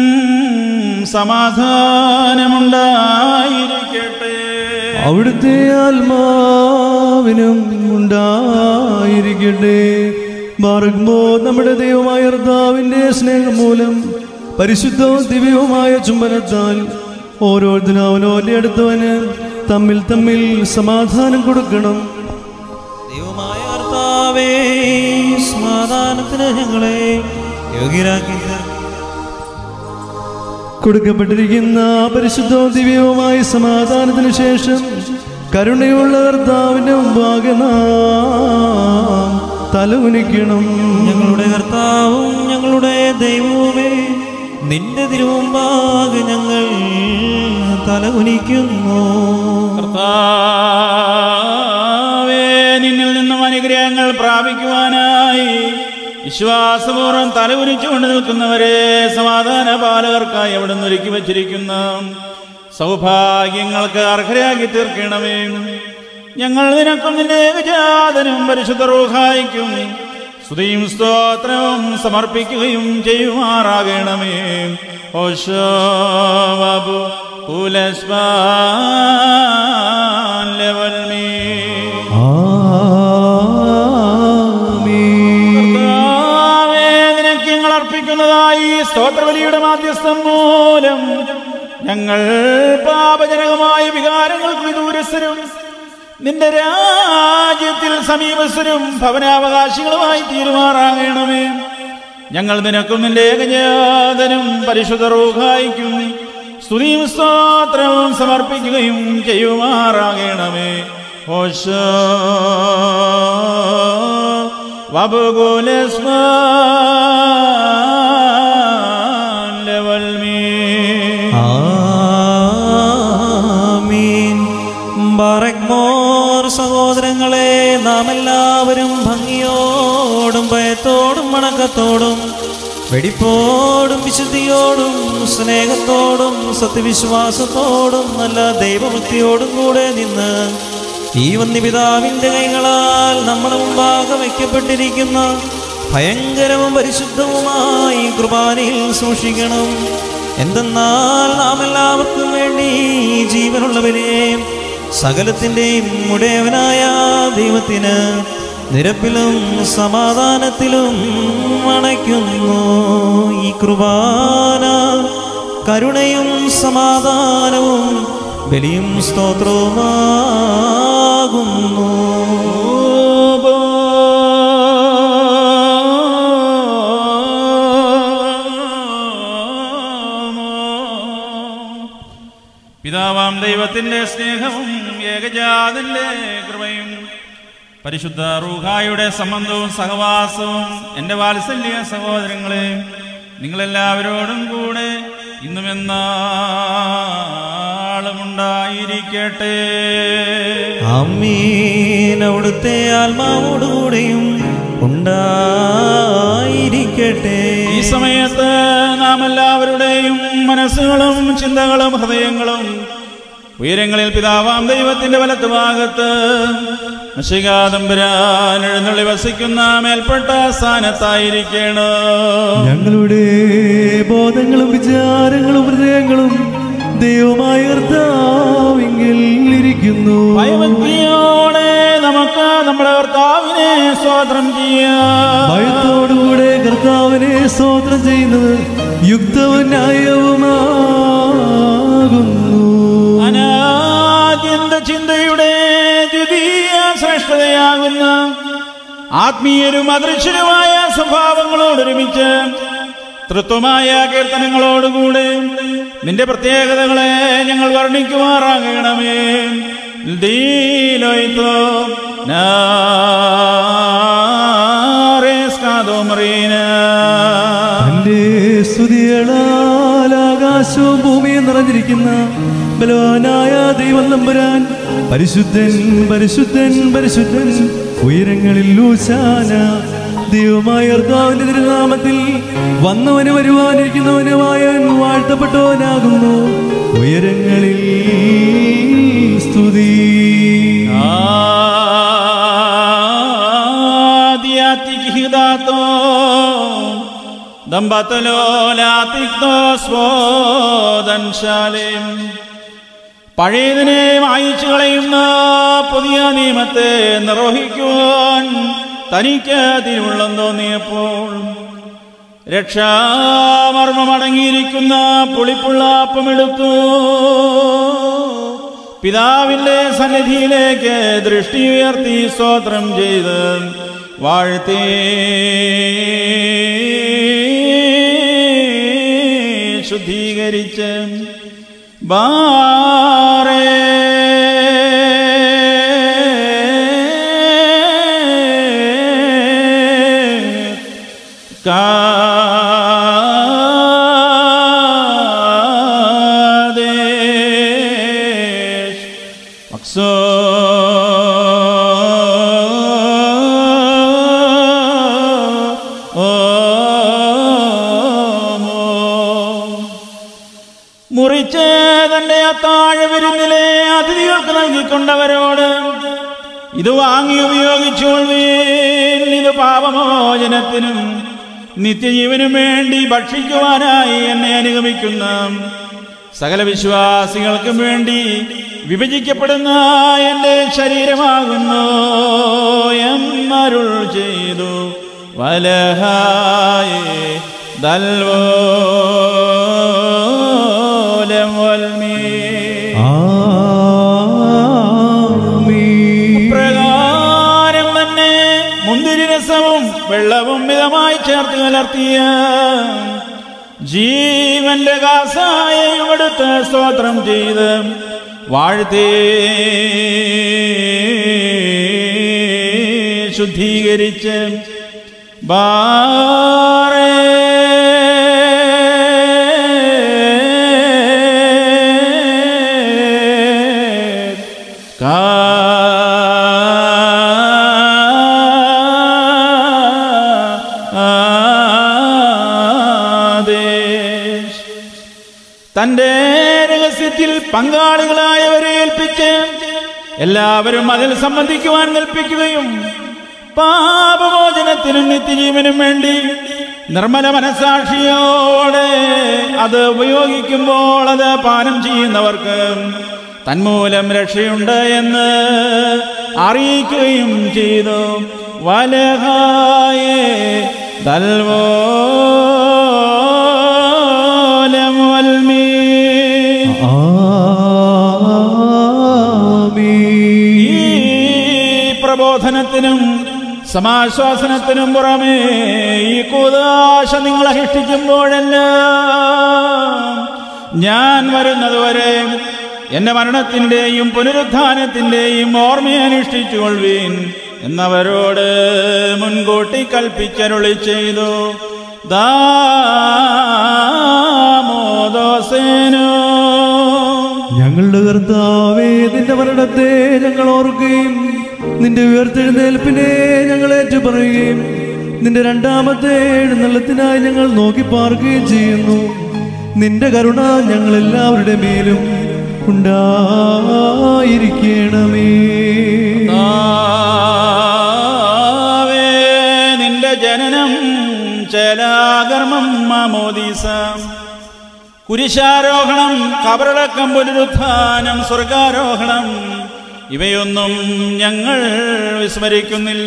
സമാധാനമുണ്ടായിരിക്കട്ടെ അവിടുത്തെ ആത്മാവിനും ഉണ്ടായിരിക്കട്ടെ മാർഗമോ നമ്മുടെ ദൈവമായ കർത്താവിന്റെ സ്നേഹം മൂലം പരിശുദ്ധവും ദിവ്യവുമായ ചുംബനത്താൽ ഓരോരുത്തരും അവനോന്റെ അടുത്തവന് തമ്മിൽ തമ്മിൽ സമാധാനം കൊടുക്കണം ദൈവമായ കർത്താവേ സമാധാനത്തിന് ഞങ്ങളെ യോഗ്യരാക്കി തീർക്കണം. കൊടുക്കപ്പെട്ടിരിക്കുന്ന പരിശുദ്ധവും ദിവ്യവുമായ സമാധാനത്തിന് ശേഷം കരുണയുള്ള കർത്താവിന്റെ മുമ്പാകെ നാം തലകുനിക്കണം ഞങ്ങളുടെ കർത്താവും ഞങ്ങളുടെ ദൈവവുമേ നിന്റെ തിരുമുമ്പാകെ ഞങ്ങൾ തലകുനിക്കുന്നു കർത്താവേ നിന്നിൽ നിന്നും അനുഗ്രഹങ്ങൾ പ്രാപിക്കുവാനായി വിശ്വാസപൂർവ്വം തലകുനിച്ചുകൊണ്ട് നിൽക്കുന്നവരെ സമാധാന പാലകർക്കായി അവിടെ നിന്ന് ഒരുക്കി വച്ചിരിക്കുന്ന സൗഭാഗ്യങ്ങൾക്ക് അർഹരാക്കി തീർക്കണമേ ഞങ്ങൾ നിനക്കും നിന്റെ ഏകജാതനും പരിശുദ്ധ റൂഹായിക്കും സ്തുതിയും സ്തോത്രവും സമർപ്പിക്കുകയും ചെയ്യുമാറാകണമേ ഓശോബു പുലസ്മാൻ ലെവൽ മീ ആമീൻ കർത്താവേ, നിനക്ക് ഞങ്ങൾ അർപ്പിക്കുന്നതായി സ്തോത്രബലിയുടെ മാധ്യസ്ഥം മൂലം ഞങ്ങൾ പാപജനകമായ വികാരങ്ങൾക്ക് വിദൂരസ്ഥരും നിന്റെ രാജ്യത്തിൽ സമീപസ്ഥരും ഭവനാവകാശികളുമായി തീരുമാറാകണമേ ഞങ്ങൾ നിനക്കും നിന്റെ ഏകജാതനും പരിശുദ്ധ റൂഹായിക്കും സ്തുതിയും സ്തോത്രവും സമർപ്പിക്കുകയും ചെയ്യുമാറാകണമേ ഓശ വബുകുലസ്മാൻ ലെവൽ മീ ആമീൻ ബറക്മോർ സഹോദരങ്ങളെ നാം എല്ലാവരും ഭംഗിയോടും ഭയത്തോടും വണക്കത്തോടും വെടിപ്പോടും വിശുദ്ധിയോടും സ്നേഹത്തോടും സത്യവിശ്വാസത്തോടും നല്ല ദൈവഭക്തിയോടും കൂടെ നിന്ന് ഈ വന്യപിതാവിൻ്റെ കൈകളാൽ നമ്മുടെ മുമ്പാകെ വയ്ക്കപ്പെട്ടിരിക്കുന്ന ഭയങ്കരവും പരിശുദ്ധവുമായി കുർബാനയിൽ സൂക്ഷിക്കണം എന്തെന്നാൽ നാം എല്ലാവർക്കും വേണ്ടി ഈ ജീവനുള്ളവരെ സകലത്തിൻ്റെയും ഉടയവനായ ദൈവത്തിന് നിരപ്പിലും സമാധാനത്തിലും അണയ്ക്കുന്നു ഈ കുർബാന കരുണയും സമാധാനവും ബലിയും സ്തോത്രവുമാകുന്നു പിതാവാം ദൈവത്തിന്റെ സ്നേഹവും ഏകജാതന്റെ കൃപയും പരിശുദ്ധ റൂഹായുടെ സംബന്ധവും സഹവാസവും എൻ്റെ വാത്സല്യ സഹോദരങ്ങളെ നിങ്ങളെല്ലാവരോടും കൂടെ ഇന്നും എന്നാളും ഉണ്ടായിരിക്കട്ടെ അമ്മീൻ അവിടുത്തെ ആത്മാവോടുകൂടെയും ഉണ്ടായിരിക്കട്ടെ ഈ സമയത്ത് നാം എല്ലാവരുടെയും മനസ്സുകളും ചിന്തകളും ഹൃദയങ്ങളും ഉയരങ്ങളിൽ പിതാവാം ദൈവത്തിന്റെ വലത്ത് ഭാഗത്ത് മഷികാതമ്പരാൻ എഴുന്നള്ളി വസിക്കുന്ന മേൽപ്പെട്ട സ്ഥാനത്തായിരിക്കണം ഞങ്ങളുടെ ബോധങ്ങളും വിചാരങ്ങളും ഹൃദയങ്ങളും ദൈവമായ കർത്താവിങ്കിൽ ഇരിക്കുന്നു ഭയഭക്തിയോടെ നമുക്ക് നമ്മുടെ കർത്താവിനെ സ്വാതന്ത്ര്യം ചെയ്യാം ഭയത്തോടുകൂടെ കർത്താവിനെ സ്തോത്രം ചെയ്യുന്നത് യുക്തവും ന്യായവുമാകുന്നു അനാദ്യന്ത ചിന്തയുടെ ദ്വിതീയ ശ്രേഷ്ഠതയാകുന്ന ആത്മീയരും അദൃശ്യരുമായ സ്വഭാവങ്ങളോടൊരുമിച്ച് തൃത്വമായ കീർത്തനങ്ങളോടുകൂടെ നിന്റെ പ്രത്യേകതകളെ ഞങ്ങൾ വർണ്ണിക്കുമാറാകണമേ ദീലോയ്ത്തോ നാറേസ്കാതോമറീന തന്റെ സ്തുതികളാൽ ആകാശവും ഭൂമിയും നിറഞ്ഞിരിക്കുന്ന ബലവാനായ ദൈവം നമ്പുരാൻ പരിശുദ്ധൻ പരിശുദ്ധൻ പരിശുദ്ധൻ ഉയരങ്ങളിൽ ഊശാന ദൈവമായ കർത്താവിന്റെ തിരുനാമത്തിൽ വന്നവന് വരുവാനിരിക്കുന്നവനുമായ വാഴ്ത്തപ്പെട്ടവനാകുന്നു ഉയരങ്ങളിൽ സ്തുതി ആദ്യാതിഹിതാത്തോ ദമ്പത്തലോലാതിക്തോ സ്വോദൻശാലേം പഴയതിനെ വായിച്ചു കളയുന്ന പുതിയ നിയമത്തെ നിർവഹിക്കുവാൻ തനിക്ക് തിരുവുള്ളം തോന്നിയപ്പോൾ രക്ഷാമർമ്മമടങ്ങിയിരിക്കുന്ന പുളിപ്പുള്ള അപ്പമെടുത്തു പിതാവിന്റെ സന്നിധിയിലേക്ക് ദൃഷ്ടി ഉയർത്തി സ്തോത്രം ചെയ്ത് വാഴ്ത്തി ശുദ്ധീകരിച്ച് ബാറേ കാദേശ് മക്സോ മുറിച്ച് തന്റെ അത്താഴ വിരുന്നിലെ അതിഥികൾക്ക് നൽകിക്കൊണ്ടവരോട് ഇത് വാങ്ങി ഉപയോഗിച്ചുകൊള്ളുവീൻ ഇത് പാപമോചനത്തിനും നിത്യജീവനും വേണ്ടി ഭക്ഷിക്കുവാനായി എന്നെ അനുഗമിക്കുന്ന സകല വിശ്വാസികൾക്കും വേണ്ടി വിഭജിക്കപ്പെടുന്ന എൻ്റെ ശരീരമാകുന്നു എന്നരുൾ ചെയ്തു വലഹായേ ദൽവോലം വൽമീ ആമീൻ പ്രകാരം തന്നെ മുന്തിരി രസവും വെള്ളവും മിതമായി ചേർത്ത് കലർത്തിയ ജീവന്റെ കാസായും എടുത്ത് സ്തോത്രം ചെയ്ത് വാഴ്ത്തേ ശുദ്ധീകരിച്ച് ബാറേ തന്റെ രഹസ്യത്തിൽ പങ്കാളികളായവരെ ഏൽപ്പിച്ച് എല്ലാവരും അതിൽ സംബന്ധിക്കുവാൻ കൽപ്പിക്കുകയും പാപമോചനത്തിനും നിത്യജീവനും വേണ്ടി നിർമ്മല മനസാക്ഷിയോടെ അത് ഉപയോഗിക്കുമ്പോൾ അത് പാനം ചെയ്യുന്നവർക്ക് തന്മൂലം രക്ഷയുണ്ട് എന്ന് അറിയിക്കുകയും ചെയ്തു വലഹായേ ദൽവോലമൽമീ ഈ പ്രബോധനത്തിനും സമാശ്വാസനത്തിനും പുറമേ ഈ കൂതാശ നിങ്ങൾ അധിഷ്ഠിക്കുമ്പോഴെല്ലാം ഞാൻ വരുന്നതുവരെ എന്റെ മരണത്തിന്റെയും പുനരുത്ഥാനത്തിന്റെയും ഓർമ്മയെ അനുഷ്ഠിച്ചുകൊള്ളുവീൻ എന്നവരോട് മുൻകൂട്ടി കൽപ്പിച്ചരുളി ചെയ്തു ദാമോദോസേനോ ഞങ്ങളുടെ കർത്താവേ നിന്റെ മരണത്തെ ഞങ്ങൾ ഓർക്കുകയും നിന്റെ ഉയർത്തെഴുന്നേൽപ്പിനെ ഞങ്ങൾ ഏറ്റുപറയുകയും നിന്റെ രണ്ടാമത്തെ എഴുന്നള്ളത്തിനായി ഞങ്ങൾ നോക്കി പാർക്കുകയും ചെയ്യുന്നു നിന്റെ കരുണ ഞങ്ങൾ എല്ലാവരുടെ മേലും ഉണ്ടായിരിക്കണമേ കർത്താവേ, നിന്റെ ജനനം ചേലാകർമ്മം മാമോദീസ കുരിശാരോഹണം കബറടക്കം പുനരുത്ഥാനം സ്വർഗാരോഹണം ഇവയൊന്നും ഞങ്ങൾ വിസ്മരിക്കുന്നില്ല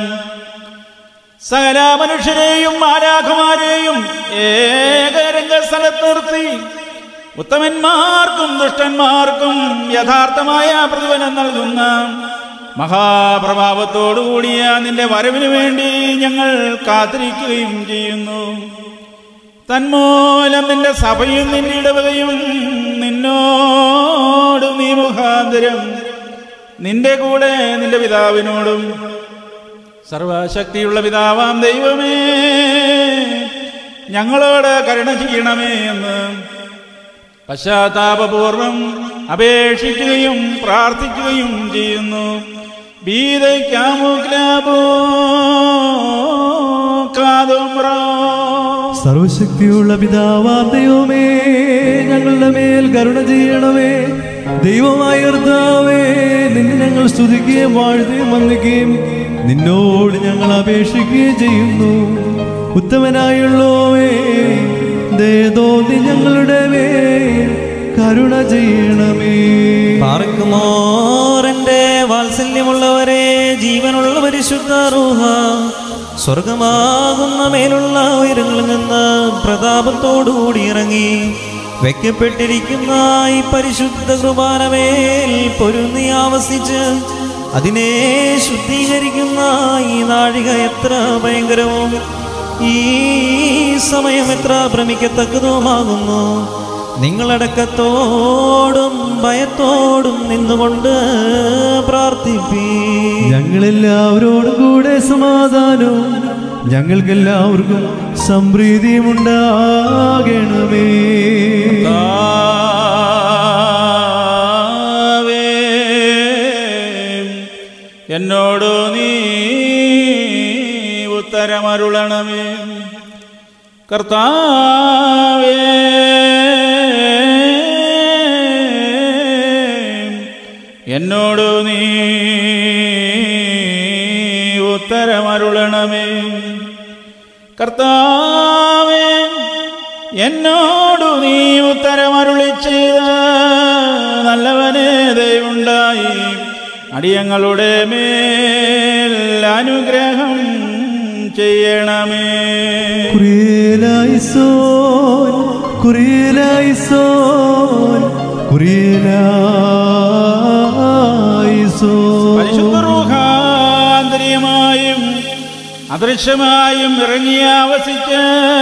സകല മനുഷ്യരെയും ആരാഖമാരെയും ഏകരംഗ സ്ഥലത്ത് നിർത്തി ഉത്തമന്മാർക്കും ദുഷ്ടന്മാർക്കും യഥാർത്ഥമായ പ്രതിഫലം നൽകുന്ന മഹാപ്രഭാവത്തോടുകൂടിയ നിന്റെ വരവിന് വേണ്ടി ഞങ്ങൾ കാത്തിരിക്കുകയും ചെയ്യുന്നു തന്മൂലം നിന്റെ സഭയും നിന്റെ ഇടവകയും നിന്നോടും നീ മുഖാന്തരം നിന്റെ കൂടെ നിന്റെ പിതാവിനോടും സർവശക്തിയുള്ള പിതാവാം ദൈവമേ ഞങ്ങളോട് കരുണ ചെയ്യണമേ എന്ന് പശ്ചാത്താപപൂർവം അപേക്ഷിക്കുകയും പ്രാർത്ഥിക്കുകയും ചെയ്യുന്നു ബീതയ്ക്കാമോ ക്ലാബോ കാതുമ്രോ സർവശക്തിയുള്ള പിതാവാം ദൈവമേ ഞങ്ങളുടെ മേൽ കരുണ ചെയ്യണമേ ദൈവമായ കർത്താവേ നിന്നെ ഞങ്ങൾ സ്തുതിക്കുകയും വാഴ്ത്തുകയും വന്ദിക്കുകയും നിന്നോട് ഞങ്ങൾ അപേക്ഷിക്കുകയും ചെയ്യുന്നു ഉത്തമനായുള്ളോവേ ദേതോന്നി ഞങ്ങളുടെ മേൽ കരുണ ചെയ്യണമേ പാർക്കുമോറന്റെ വാത്സല്യമുള്ളവരെ ജീവനുള്ള പരിശുദ്ധ റൂഹ സ്വർഗമാകുന്ന മേലുള്ള ഉയരങ്ങളിൽ നിന്ന് പ്രതാപത്തോടുകൂടി ഇറങ്ങി വെക്കപ്പെട്ടിരിക്കുന്ന ഈ പരിശുദ്ധ കുർബാനമേൽ പൊരുന്നി ആവസിച്ച് അതിനെ ശുദ്ധീകരിക്കുന്ന ഈ നാഴിക എത്ര ഭയങ്കരവും ഈ സമയം എത്ര ഭ്രമിക്കത്തക്കതുമാകുന്നു നിങ്ങളടക്കത്തോടും ഭയത്തോടും നിന്നുകൊണ്ട് പ്രാർത്ഥിപ്പീ ഞങ്ങളെല്ലാവരോടും കൂടെ സമാധാനവും ഞങ്ങൾക്കെല്ലാവർക്കും സംപ്രീതിയും ഉണ്ടാകണമേ കർത്താവേ, എന്നോടു നീ ഉത്തരമരുളണമേ കർത്താവേ എന്നോടു നീ ഉത്തരമരുളണമേ കർത്താവേ എന്നോടു നീ ഉത്തരമരുളി ചെയ്ത നല്ലവനെ ദയവുണ്ടായി അടിയങ്ങളുടെ മേൽ അനുഗ്രഹം ചെയ്യണമേ കുറിയലായിസോൻ കുറിയലായിസോൻ കുറിയലായിസോൻ പരിശുദ്ധ റൂഹാന്തരീയമായും അദൃശ്യമായും ഇറങ്ങി ആവസിച്ച്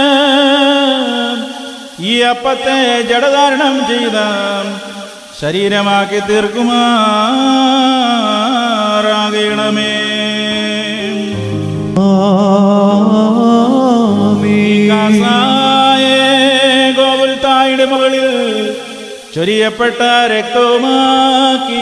ഈ അപ്പത്തെ ജഡധാരണം ചെയ്ത ശരീരമാക്കി തീർക്കുമാറാകണമേ ആമീൻ. കാസായേ ഗോകുൽത്തായുടെ മുകളിൽ ചൊരിയപ്പെട്ട രക്തവുമാക്കി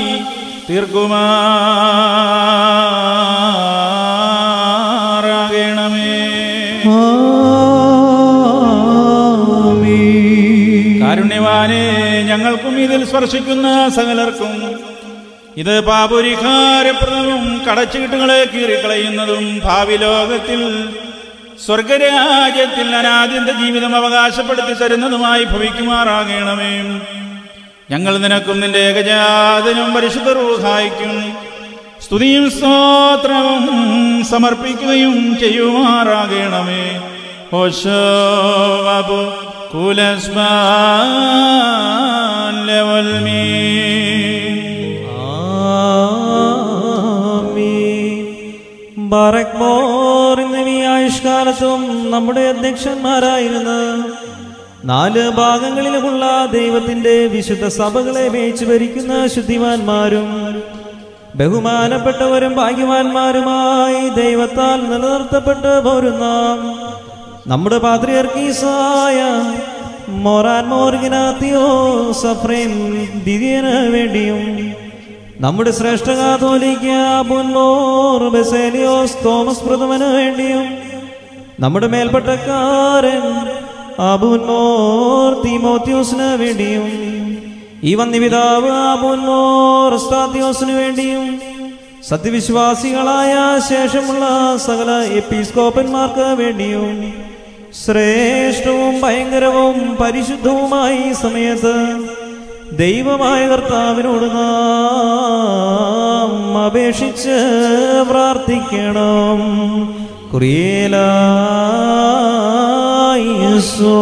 തീർക്കുമാറാകണമേ ആമീൻ. കാരുണ്യവാനെ ഞങ്ങൾക്കും ഇതിൽ സ്പർശിക്കുന്ന സകലർക്കും ഇത് പാപുരിഹാരപ്രദവും കടച്ചീട്ടുകളെ കീറിക്കളയുന്നതും ഭാവി ലോകത്തിൽ സ്വർഗരാജ്യത്തിൽ അനാദ്യന്ത ജീവിതം അവകാശപ്പെടുത്തി തരുന്നതുമായി ഭവിക്കുമാറാകണമേ ഞങ്ങൾ നിനക്കും നിന്റെ ഏകജാതനും പരിശുദ്ധ റൂഹായിക്കും സ്തുതിയും സ്തോത്രവും സമർപ്പിക്കുകയും ചെയ്യുമാറാകണമേ ഓശോബു കുലസ്മാൻ ലെവൽ ആമീൻ. ബാറക് മോർ എന്നിവ ഈ ആയുഷ്കാലത്തും നമ്മുടെ അധ്യക്ഷന്മാരായിരുന്ന നാല് ഭാഗങ്ങളിലുമുള്ള ദൈവത്തിന്റെ വിശുദ്ധ സഭകളെ മേച്ചു ഭരിക്കുന്ന ശുദ്ധിമാന്മാരും ബഹുമാനപ്പെട്ടവരും ഭാഗ്യവാന്മാരുമായി ദൈവത്താൽ നിലനിർത്തപ്പെട്ട് പോരുന്ന നമ്മുടെ പാത്രിയർക്കീസായ മോറാൻ മോർഗിനാത്തിയോ സഫ്രേം ദിദിയന് വേണ്ടിയും നമ്മുടെ ശ്രേഷ്ഠ കാതോലിക്ക ബുൻമോർ ബെസേലിയോസ് തോമസ് പ്രഥമന് വേണ്ടിയും നമ്മുടെ മേൽപ്പെട്ടക്കാരൻ അബുൻമോർ തീമോത്യോസിന് വേണ്ടിയും ഈ വന്യപിതാവ് അബുൻമോർ സ്താത്യോസിന് വേണ്ടിയും സത്യവിശ്വാസികളായ ശേഷമുള്ള സകല എപ്പിസ്കോപ്പന്മാർക്ക് വേണ്ടിയും ശ്രേഷ്ഠവും ഭയങ്കരവും പരിശുദ്ധവുമായി ഈ സമയത്ത് ദൈവമായ കർത്താവിനോട് നാം അപേക്ഷിച്ച് പ്രാർത്ഥിക്കണം കുറിയേലോ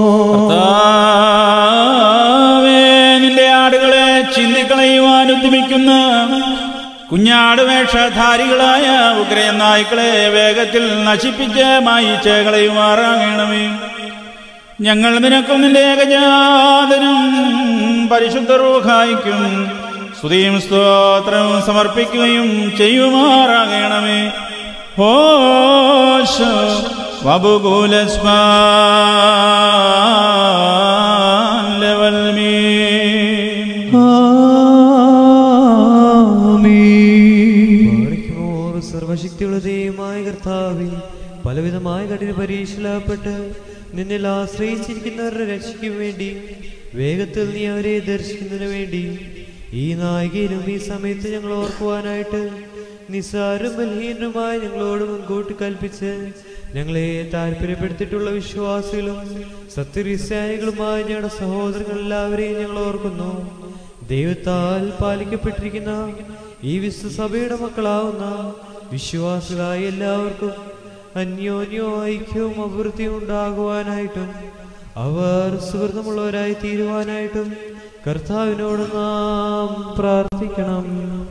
കർത്താവേ, നിന്റെ ആടുകളെ ചിന്തിക്കളയുവാൻ ഉദ്യമിക്കുന്ന കുഞ്ഞാട് വേഷധാരികളായ ഉഗ്രയ നായ്ക്കളെ വേഗത്തിൽ നശിപ്പിച്ച് മായിച്ച് കളയുമാറാകണമേ ഞങ്ങൾ നിനക്കും നിന്റെ ഏകജാതനും പരിശുദ്ധ റൂഹായിക്കും സ്തുതിയും സ്തോത്രവും സമർപ്പിക്കുകയും ചെയ്യുമാറാകണമേ ഹോശ വബുകുലസ്മാൻ ലെവൽ മീൻ പാറിക്കുമോർ സർവശക്തിയുള്ള ദൈവമായ കർത്താവെ പലവിധമായ കഠിന പരീക്ഷയിലാപ്പെട്ട് നിന്നിൽ ആശ്രയിച്ചിരിക്കുന്നവരുടെ രക്ഷയ്ക്കും വേണ്ടി വേഗത്തിൽ നീ അവരെ ദർശിക്കുന്നതിന് വേണ്ടി ഈ നായികയിലും ഈ സമയത്ത് ഞങ്ങൾ ഓർക്കുവാനായിട്ട് നിസ്സാരും ബലഹീനരുമായ ഞങ്ങളോട് മുൻകൂട്ടി കൽപ്പിച്ച് ഞങ്ങളെ താല്പര്യപ്പെടുത്തിയിട്ടുള്ള വിശ്വാസികളും സത്യക്രിസ്ത്യാനികളുമായ ഞങ്ങളുടെ സഹോദരങ്ങൾ എല്ലാവരെയും ഞങ്ങൾ ഓർക്കുന്നു ദൈവത്താൽ പാലിക്കപ്പെട്ടിരിക്കുന്ന ഈ വിശ്വസഭയുടെ മക്കളാവുന്ന വിശ്വാസികളായ എല്ലാവർക്കും അന്യോന്യോ ഐക്യവും അഭിവൃദ്ധിയും ഉണ്ടാകുവാനായിട്ടും അവർ സുഹൃത്തമുള്ളവരായി തീരുവാനായിട്ടും കർത്താവിനോട് നാം പ്രാർത്ഥിക്കണം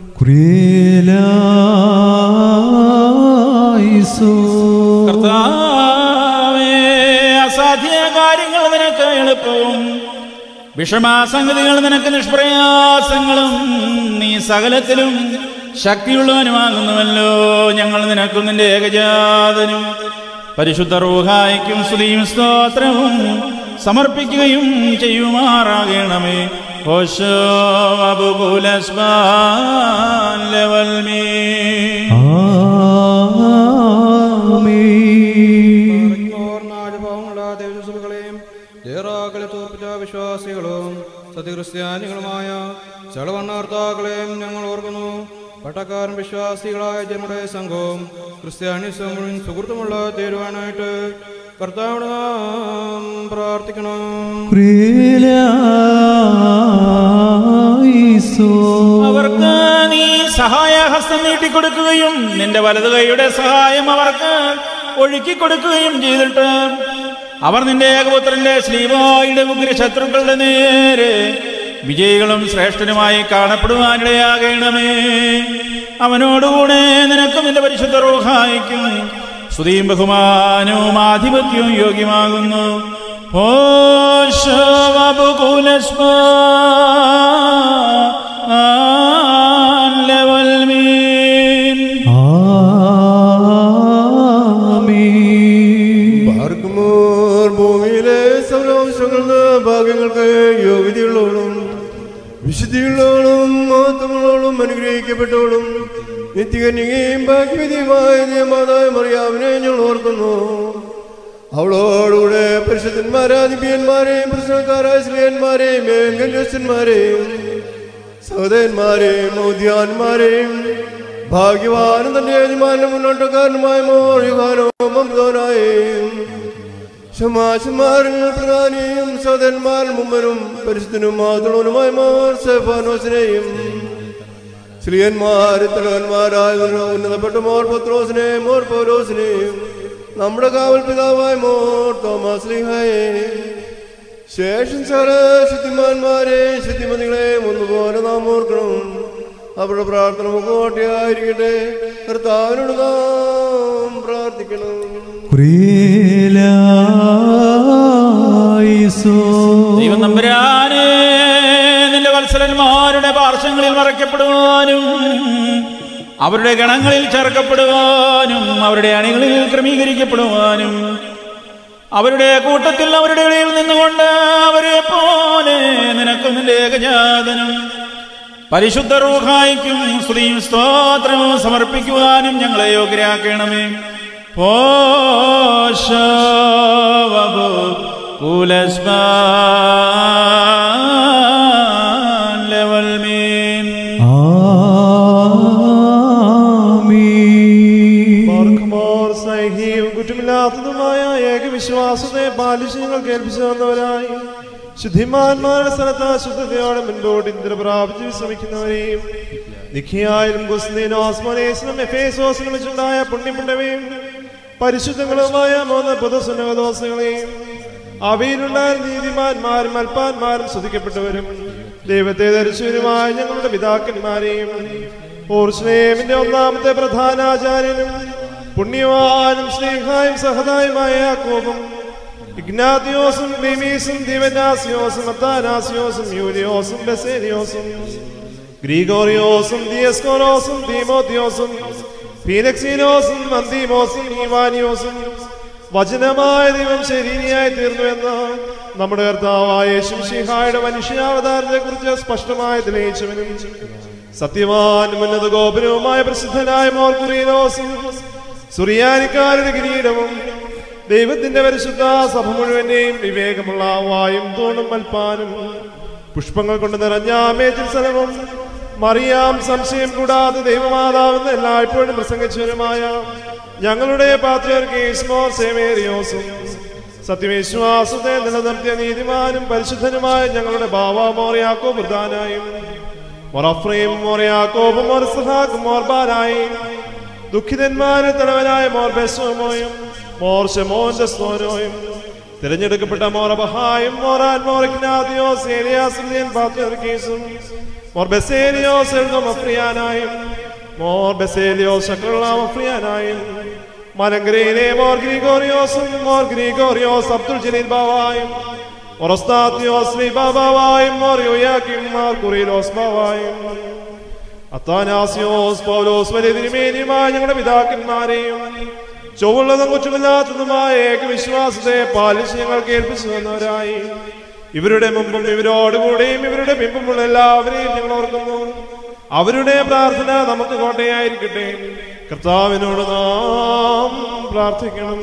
കുറിയേലായിസോ കർത്താവേ അസാധ്യ കാര്യങ്ങൾ നിനക്ക് എളുപ്പവും വിഷമാസംഗതികൾ നിനക്ക് നിഷ്പ്രയാസങ്ങളും നീ സകലത്തിലും ശക്തിയുള്ളവനുമാകുന്നുവല്ലോ ഞങ്ങൾ നിനക്കും നിന്റെ ഏകജാതനും പരിശുദ്ധ റൂഹായിക്കും സ്തുതിയും സ്തോത്രവും സമർപ്പിക്കുകയും ചെയ്യുമാറാകണമേ ഓശോ അബുകുലസ്മാൻ ലെവൽ മീ ആമീൻ നാല് ഭാവമുള്ള ദേവസഭകളെയും ദേറാക്കളെ തോർപ്പിച്ച വിശ്വാസികളും സത്യക്രിസ്ത്യാനികളുമായ ചളവണ്ണാർത്താക്കളെയും ഞങ്ങൾ ഓർക്കുന്നു പട്ടക്കാരൻ വിശ്വാസികളായ ജനങ്ങളുടെ സംഘവും ക്രിസ്ത്യാനിസം മുഴുവൻ സുഹൃത്തുമുള്ള തീരുവാനായിട്ട് കർത്താവിനോട് നാം പ്രാർത്ഥിക്കണം കുറിയേലായിസോ അവർക്ക് നീ സഹായഹസ്തം നീട്ടിക്കൊടുക്കുകയും നിന്റെ വലതു കൈയുടെ സഹായം അവർക്ക് ഒഴുക്കി കൊടുക്കുകയും ചെയ്തിട്ട് അവർ നിന്റെ ഏകപുത്രന്റെ ശ്ലീവായുടെ ഉഗ്ര ശത്രുക്കളുടെ നേരെ വിജയികളും ശ്രേഷ്ഠനുമായി കാണപ്പെടുവാനിടയാകണമേ അവനോടുകൂടെ നിനക്കും നിന്റെ പരിശുദ്ധ റൂഹായിക്കും സ്തുതിയും ബഹുമാനവും ആധിപത്യവും യോഗ്യമാകുന്നു ലെവൽ മീൻ ആമീൻ പാർക്കുമോർ ഭൂമിയിലെ സർവംശങ്ങളിൽ ഭാഗ്യങ്ങൾക്ക് യോഗ്യതയുള്ളവളും വിശുദ്ധിയുള്ളവളും മഹത്വമുള്ളവളും അനുഗ്രഹിക്കപ്പെട്ടവളും നിത്യകന്യകയും ഭാഗ്യവതിയുമായ മാതാവ് മറിയാവിനെ ഞങ്ങൾ ഓർക്കുന്നു അവളോടുകൂടെ പരിശുദ്ധന്മാരായ നിബിയന്മാരെയും പ്രശ്നക്കാരായ സ്ത്രീയന്മാരെയും ഏകന്യസ്ഥന്മാരെയും സഹോദരന്മാരെയും മൗദ്യാന്മാരെയും ഭാഗ്യവാനും തന്റെ യജമാനും മുന്നോട്ടക്കാരനുമായ മോഴിവാനവും അമൃതനായും ക്ഷമാശന്മാരും പ്രധാനിയും സഹോദരന്മാർ മുമ്പനും പരിശുദ്ധനും മാതൃനുമായ മോർ സെഫാനോസിനെയും സ്ത്രീയന്മാർ തലവന്മാരായ ഉന്നതപ്പെട്ട മോർ പത്രോസിനെയും മോർ പൗലോസിനെയും നമ്മുടെ കാവൽ പിതാവായ മോർ തോമസ് ലിഹായെ ശേഷം സകല ശുദ്ധിമാന്മാരെ ശുദ്ധിമതികളെ ഒന്നുപോലെ നാം ഓർക്കണം അവരുടെ പ്രാർത്ഥന മുഖോട്ടയായിരിക്കട്ടെ കർത്താവിനോട് നാം പ്രാർത്ഥിക്കണം കുറിയിലായിസോ ദൈവം നമ്പരാന് നിന്റെ വത്സലന്മാരുടെ പാർശ്വങ്ങളിൽ മറയ്ക്കപ്പെടുവാനും അവരുടെ ഗണങ്ങളിൽ ചേർക്കപ്പെടുവാനും അവരുടെ അണികളിൽ ക്രമീകരിക്കപ്പെടുവാനും അവരുടെ കൂട്ടത്തിൽ അവരുടെ ഇടയിൽ നിന്നുകൊണ്ട് അവരെ പോലെ നിനക്കും നിന്റെ ഏകജാതനും പരിശുദ്ധ റൂഹായിക്കും സ്ത്രീയും സ്തോത്രവും സമർപ്പിക്കുവാനും ഞങ്ങളെ യോഗ്യരാക്കണമേ പോഷവബു കുലസ്മാൻ ലെവൽ മീൻ ആമീൻ പാർക്കുമോർ സ്നേഹിയും കുറ്റമില്ലാത്തതുമായ ഏകവിശ്വാസത്തെ പാലിച്ച് ഞങ്ങൾ കേൾപ്പിച്ചു തന്നവരായി ശുദ്ധിമാന്മാരുടെ സ്ഥലത്ത് ശുദ്ധതയോടെ മുൻപോട്ട് ഇന്ദ്ര പ്രാപിച്ച് വിശ്രമിക്കുന്നവരെയും നിഖിയായാലും ഗുസ്തീനോസ്മോനേസിനും എഫേസോസിനും വെച്ചുണ്ടായ പുണ്യമുണ്ടവയും പരിശുദ്ധങ്ങളുമായ മൂന്ന് പൊതുസുന്നകദോസങ്ങളെയും അവയിലുണ്ടായ നീതിമാന്മാരും അൽപ്പാന്മാരും സ്തുതിക്കപ്പെട്ടവരും ദൈവത്തെ ധരിച്ചവരുമായ ഞങ്ങളുടെ പിതാക്കന്മാരെയും ഓർസ്ലേമിന്റെ ഒന്നാമത്തെ പ്രധാനാചാര്യനും പുണ്യവാനും സ്നേഹായും സഹതായുമായ യാക്കോബും ഇഗ്നാത്തിയോസും ക്ലീമീസും ദിവനാസിയോസും അത്താനാസിയോസും യൂരിയോസും ബെസേരിയോസും ഗ്രീഗോറിയോസും ദിയസ്കോറോസും തീമോത്തിയോസും ഫീനക്സീനോസും അന്തീമോസും ഈവാനിയോസും വചനമായ ദൈവം ശരീരിയായി തീർന്നു എന്ന് നമ്മുടെ കർത്താവായ യേശുശിഹായുടെ മനുഷ്യാവതാരത്തെ കുറിച്ച് സ്പഷ്ടമായി തെളിയിച്ചവനും സത്യവാനും ഉന്നത ഗോപനവുമായ പ്രസിദ്ധനായ മോർക്കുറീനോസും സുറിയാനിക്കാരുടെ കിരീടവും ദൈവത്തിന്റെ പരിശുദ്ധ സഭ മുഴുവനെയും വിവേകമുള്ള വായും തൂണും മൽപ്പാനും പുഷ്പങ്ങൾ കൊണ്ട് നിറഞ്ഞ മേച്ചിൽ സ്ഥലവും മറിയാം സംശയം കൂടാതെ ദൈവമാതാവെന്ന് എല്ലായ്പ്പോഴും പ്രസംഗിച്ചവരുമായ ഞങ്ങളുടെ പാത്രിയർക്കീസ്മോർ സേമേറിയോസും സത്യവിശ്വാസത്തെ നിലനിർത്തിയ നീതിമാനും പരിശുദ്ധനുമായ ഞങ്ങളുടെ ബാവ മോറിയാക്കോ പ്രധാനായും മൊറഫ്രയും മോറിയാക്കോബും മൊറസഹാക്കും മോർബാനായും ദുഃഖിതന്മാരെ തലവനായ മോർ ബെസോമോയും മോർ ഷെമോന്റെ സ്തോനോയും തിരഞ്ഞെടുക്കപ്പെട്ട മോറബഹായും മോറാൻ മോറക്കിനാദിയോസ് ഏലിയാസുലിയൻ പാത്രിയർക്കീസും മോർ ബെസേലിയോസ് എഴുതും അഫ്രിയാനായും മോർ ബെസേലിയോസ് ശക്രളാം അഫ്രിയാനായും മലങ്കരയിലെ മോർ ഗ്രീഗോറിയോസും മോർ ഗ്രീഗോറിയോസ് അബ്ദുൽ ജലീൽ ബാവായും ഒറസ്താത്തിയോസ് ബാബാവായും മോർ യോയാക്കിം മാർ കുറിയിലോസ് ബാവായും അത്താനാസിയോസ് പൗലോസ് വലിയ തിരുമേനിയുമായ ഞങ്ങളുടെ പിതാക്കന്മാരെയും ചൊവ്വുള്ളതും കുറ്റമില്ലാത്തതുമായ ഏകവിശ്വാസത്തെ പാലിച്ച് ഞങ്ങൾ കേൾപ്പിച്ചു തന്നവരായി ഇവരുടെ മുമ്പും ഇവരോടുകൂടെയും ഇവരുടെ പിമ്പുമുള്ള എല്ലാവരെയും ഞങ്ങൾ ഓർക്കുന്നു അവരുടെ പ്രാർത്ഥന നമുക്ക് കോട്ടയായിരിക്കട്ടെ കർത്താവിനോട് നാം പ്രാർത്ഥിക്കണം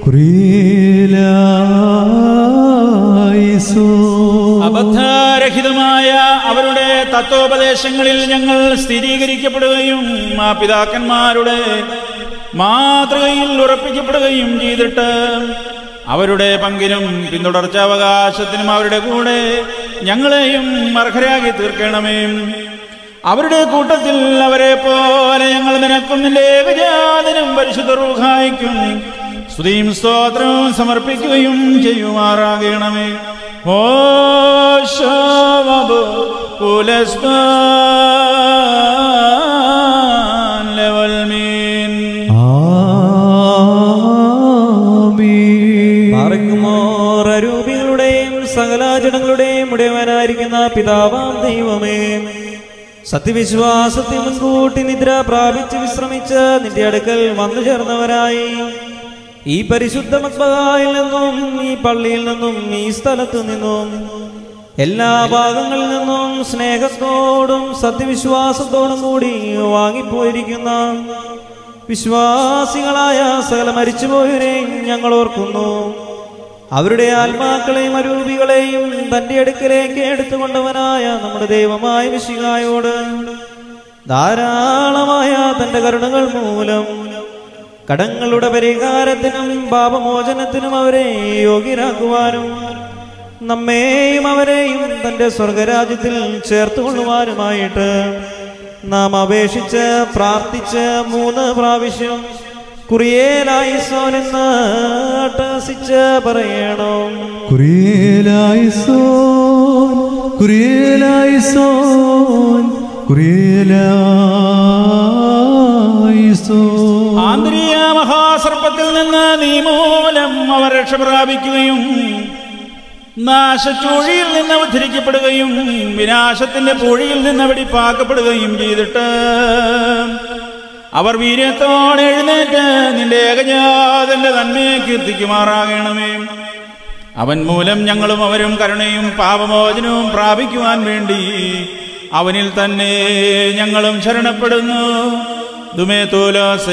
കുറിയിലായിസോ അബദ്ധരഹിതമായ അവരുടെ തത്വോപദേശങ്ങളിൽ ഞങ്ങൾ സ്ഥിരീകരിക്കപ്പെടുകയും ആ പിതാക്കന്മാരുടെ മാതൃകയിൽ ഉറപ്പിക്കപ്പെടുകയും ചെയ്തിട്ട് അവരുടെ പങ്കിനും പിന്തുടർച്ചാവകാശത്തിനും അവരുടെ കൂടെ ഞങ്ങളെയും അർഹരാക്കി തീർക്കണമേ അവരുടെ കൂട്ടത്തിൽ അവരെ പോലെ ഞങ്ങൾ നിനക്കും നിന്റെ ഏകജാതനും പരിശുദ്ധ റൂഹായിക്കും സ്തുതിയും സ്തോത്രവും സമർപ്പിക്കുകയും ചെയ്യുമാറാകണമേ ഓ ശോഭു കുലസ്മാൻ ലെവൽ മീൻ ആമീൻ പാറയ്ക്കുമോർ അരൂപികളുടെയും സകല ജനങ്ങളുടെയും ഉടയവനായിരിക്കുന്ന പിതാവാം ദൈവമേ സത്യവിശ്വാസത്തെ മുൻകൂട്ടി നിദ്ര പ്രാപിച്ച് വിശ്രമിച്ച് നിന്റെ അടുക്കൽ വന്നു ചേർന്നവരായി ഈ പരിശുദ്ധ മക്ബഹായിൽ നിന്നും ഈ പള്ളിയിൽ നിന്നും ഈ സ്ഥലത്തു നിന്നും എല്ലാ ഭാഗങ്ങളിൽ നിന്നും സ്നേഹത്തോടും സത്യവിശ്വാസത്തോടും കൂടി വാങ്ങിപ്പോയിരിക്കുന്ന വിശ്വാസികളായ സകല മരിച്ചുപോയവരെയും ഞങ്ങൾ ഓർക്കുന്നു അവരുടെ ആത്മാക്കളെയും അരൂപികളെയും തന്റെ അടുക്കലേക്ക് എടുത്തുകൊണ്ടവനായ നമ്മുടെ ദൈവമായ വിശികായോട് ധാരാളമായ തന്റെ കരുണകൾ മൂലം കടങ്ങളുടെ പരിഹാരത്തിനും പാപമോചനത്തിനും അവരെ യോഗ്യരാക്കുവാനും നമ്മെയും അവരെയും തന്റെ സ്വർഗരാജ്യത്തിൽ ചേർത്തുകൊള്ളുവാനുമായിട്ട് നാം അപേക്ഷിച്ച് പ്രാർത്ഥിച്ച് മൂന്ന് പ്രാവശ്യം കുറിയേലായിസോൻ എന്ന് അട്ടഹസിച്ച് പറയണം കുറിയേലായിസോൻ കുറിയേലായിസോൻ കുറിയേലായിസോൻ ആന്തരിക മഹാസർപ്പത്തിൽ നിന്ന് നീ മൂലം അവർ രക്ഷ പ്രാപിക്കുകയും നാശച്ചൂഴിയിൽ നിന്ന് ഉദ്ധരിക്കപ്പെടുകയും വിനാശത്തിന്റെ പൂഴിയിൽ നിന്ന് വെടിപ്പാക്കപ്പെടുകയും ചെയ്തിട്ട് അവർ വീര്യത്തോടെ എഴുന്നേറ്റ് നിന്റെ ഏകജാതന്റെ നന്മയെ കീർത്തിക്കുമാറാകണമേ അവൻ മൂലം ഞങ്ങളും അവരും കരുണയും പാപമോചനവും പ്രാപിക്കുവാൻ വേണ്ടി അവനിൽ തന്നെ ഞങ്ങളും ശരണപ്പെടുന്നു ദുമേ തോലാസേ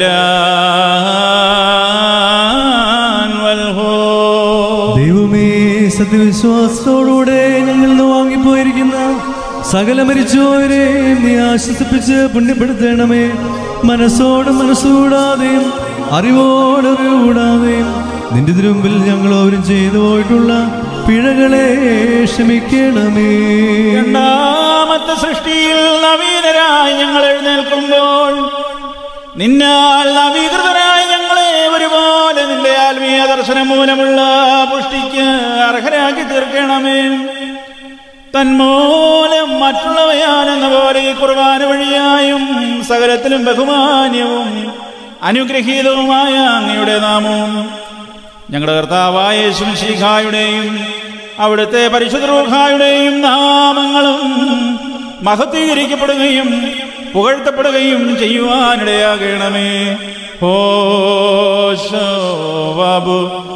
ഒഫ്ലാൻ വൽഹോ ദൈവമേ സത്യവിശ്വാസത്തോടുകൂടെ ഞങ്ങൾ നിന്ന് വാങ്ങിപ്പോയിരിക്കുന്ന സകല മരിച്ചവരെ നീ ആശ്വസിപ്പിച്ച് പുണ്യപ്പെടുത്തണമേ മനസ്സോട് മനസ്സുകൂടാതെയും അറിവോട് അറിവുകൂടാതെയും നിന്റെ തിരുമ്പിൽ ഞങ്ങൾ അവരും ചെയ്തു പോയിട്ടുള്ള പിഴകളെ ക്ഷമിക്കണമേ രണ്ടാമത്തെ സൃഷ്ടിയിൽ നവീനരായി ഞങ്ങൾ എഴുന്നേൽക്കുമ്പോൾ നിന്നാൽ നവീകൃതരായി ഞങ്ങളെ ഒരുപോലെ നിന്റെ ആത്മീയ ദർശനം മൂലമുള്ള പുഷ്ടിക്ക് അർഹരാക്കി തീർക്കണമേ തന്മൂലം മറ്റുള്ളവയാനെന്ന പോലെ ഈ കുർബാന വഴിയായും സകലത്തിലും ബഹുമാന്യവും അനുഗ്രഹീതവുമായ അങ്ങയുടെ നാമവും ഞങ്ങളുടെ കർത്താവായ യേശുശിഖായുടെയും അവിടുത്തെ പരിശുദ്ധ നാമങ്ങളും മഹത്വീകരിക്കപ്പെടുകയും പുകഴ്ത്തപ്പെടുകയും ചെയ്യുവാനിടയാകണമേ ഹോശോബു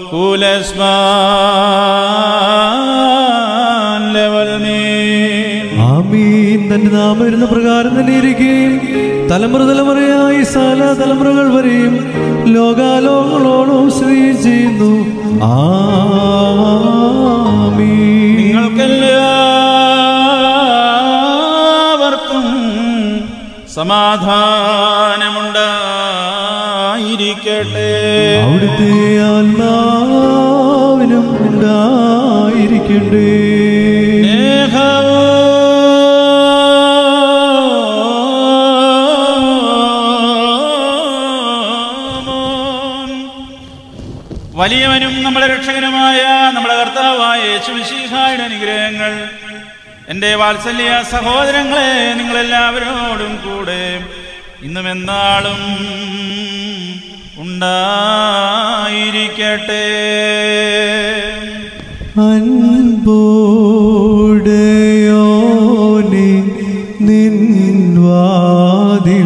കുലസ്മാൻ ലെവൽ മേ ആമീൻ തന്റെ നാമം വരുന്ന പ്രകാരം തന്നെ ഇരിക്കുകയും തലമുറ തലമുറയായി സകല തലമുറകൾ വരെയും ലോകാലോകങ്ങളോളം സ്ഥിതി ചെയ്യുന്നു ആമീൻ നിങ്ങൾക്കെല്ലാവർക്കും സമാധാനമുണ്ടായിരിക്കട്ടെ അവിടുത്തെ ആത്മാവിനും ഉണ്ടായിരിക്കണ്ടേ സ്നേഹവും വലിയവനും നമ്മുടെ രക്ഷകനുമായ നമ്മുടെ കർത്താവായ യേശുവിശീഹായുടെ അനുഗ്രഹങ്ങൾ എൻ്റെ വാത്സല്യ സഹോദരങ്ങളെ നിങ്ങളെല്ലാവരോടും കൂടെ ഇന്നും എന്നാളും ഉണ്ടായിരിക്കട്ടെ അൻപോടയോനെ നിൻവാതിൽ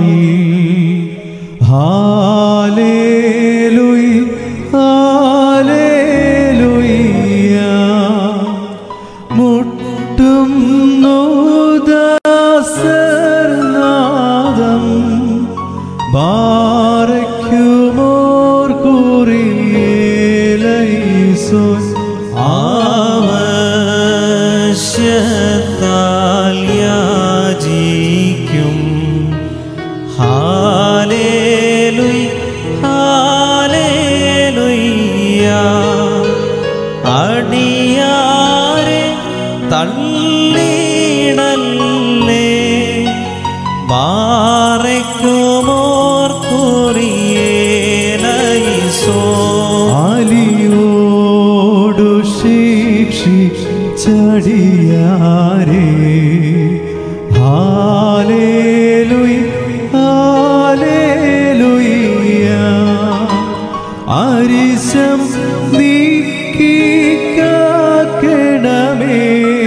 ഹാലേലുയ് ഹാലേലുയ്യ മുട്ടും ദാസർനാദം ബാരയ്ക്കുമോർ കുറിയേലൈസോൻ ആവശ്യത്താൽ യാചിക്കും ഹാലേലുയ് ഹാലേലുയ്യ അടിയാരെ തള്ളിടല്ലേ ബാറയ്ക്കുമോർ കുറിയേലൈസോ ആലിയോടു ശിക്ഷിച്ചടിയാരേ ഹാലേലുയ് ഹാലേലുയ്യ അരിശം നീക്കിക്കാക്കണമേ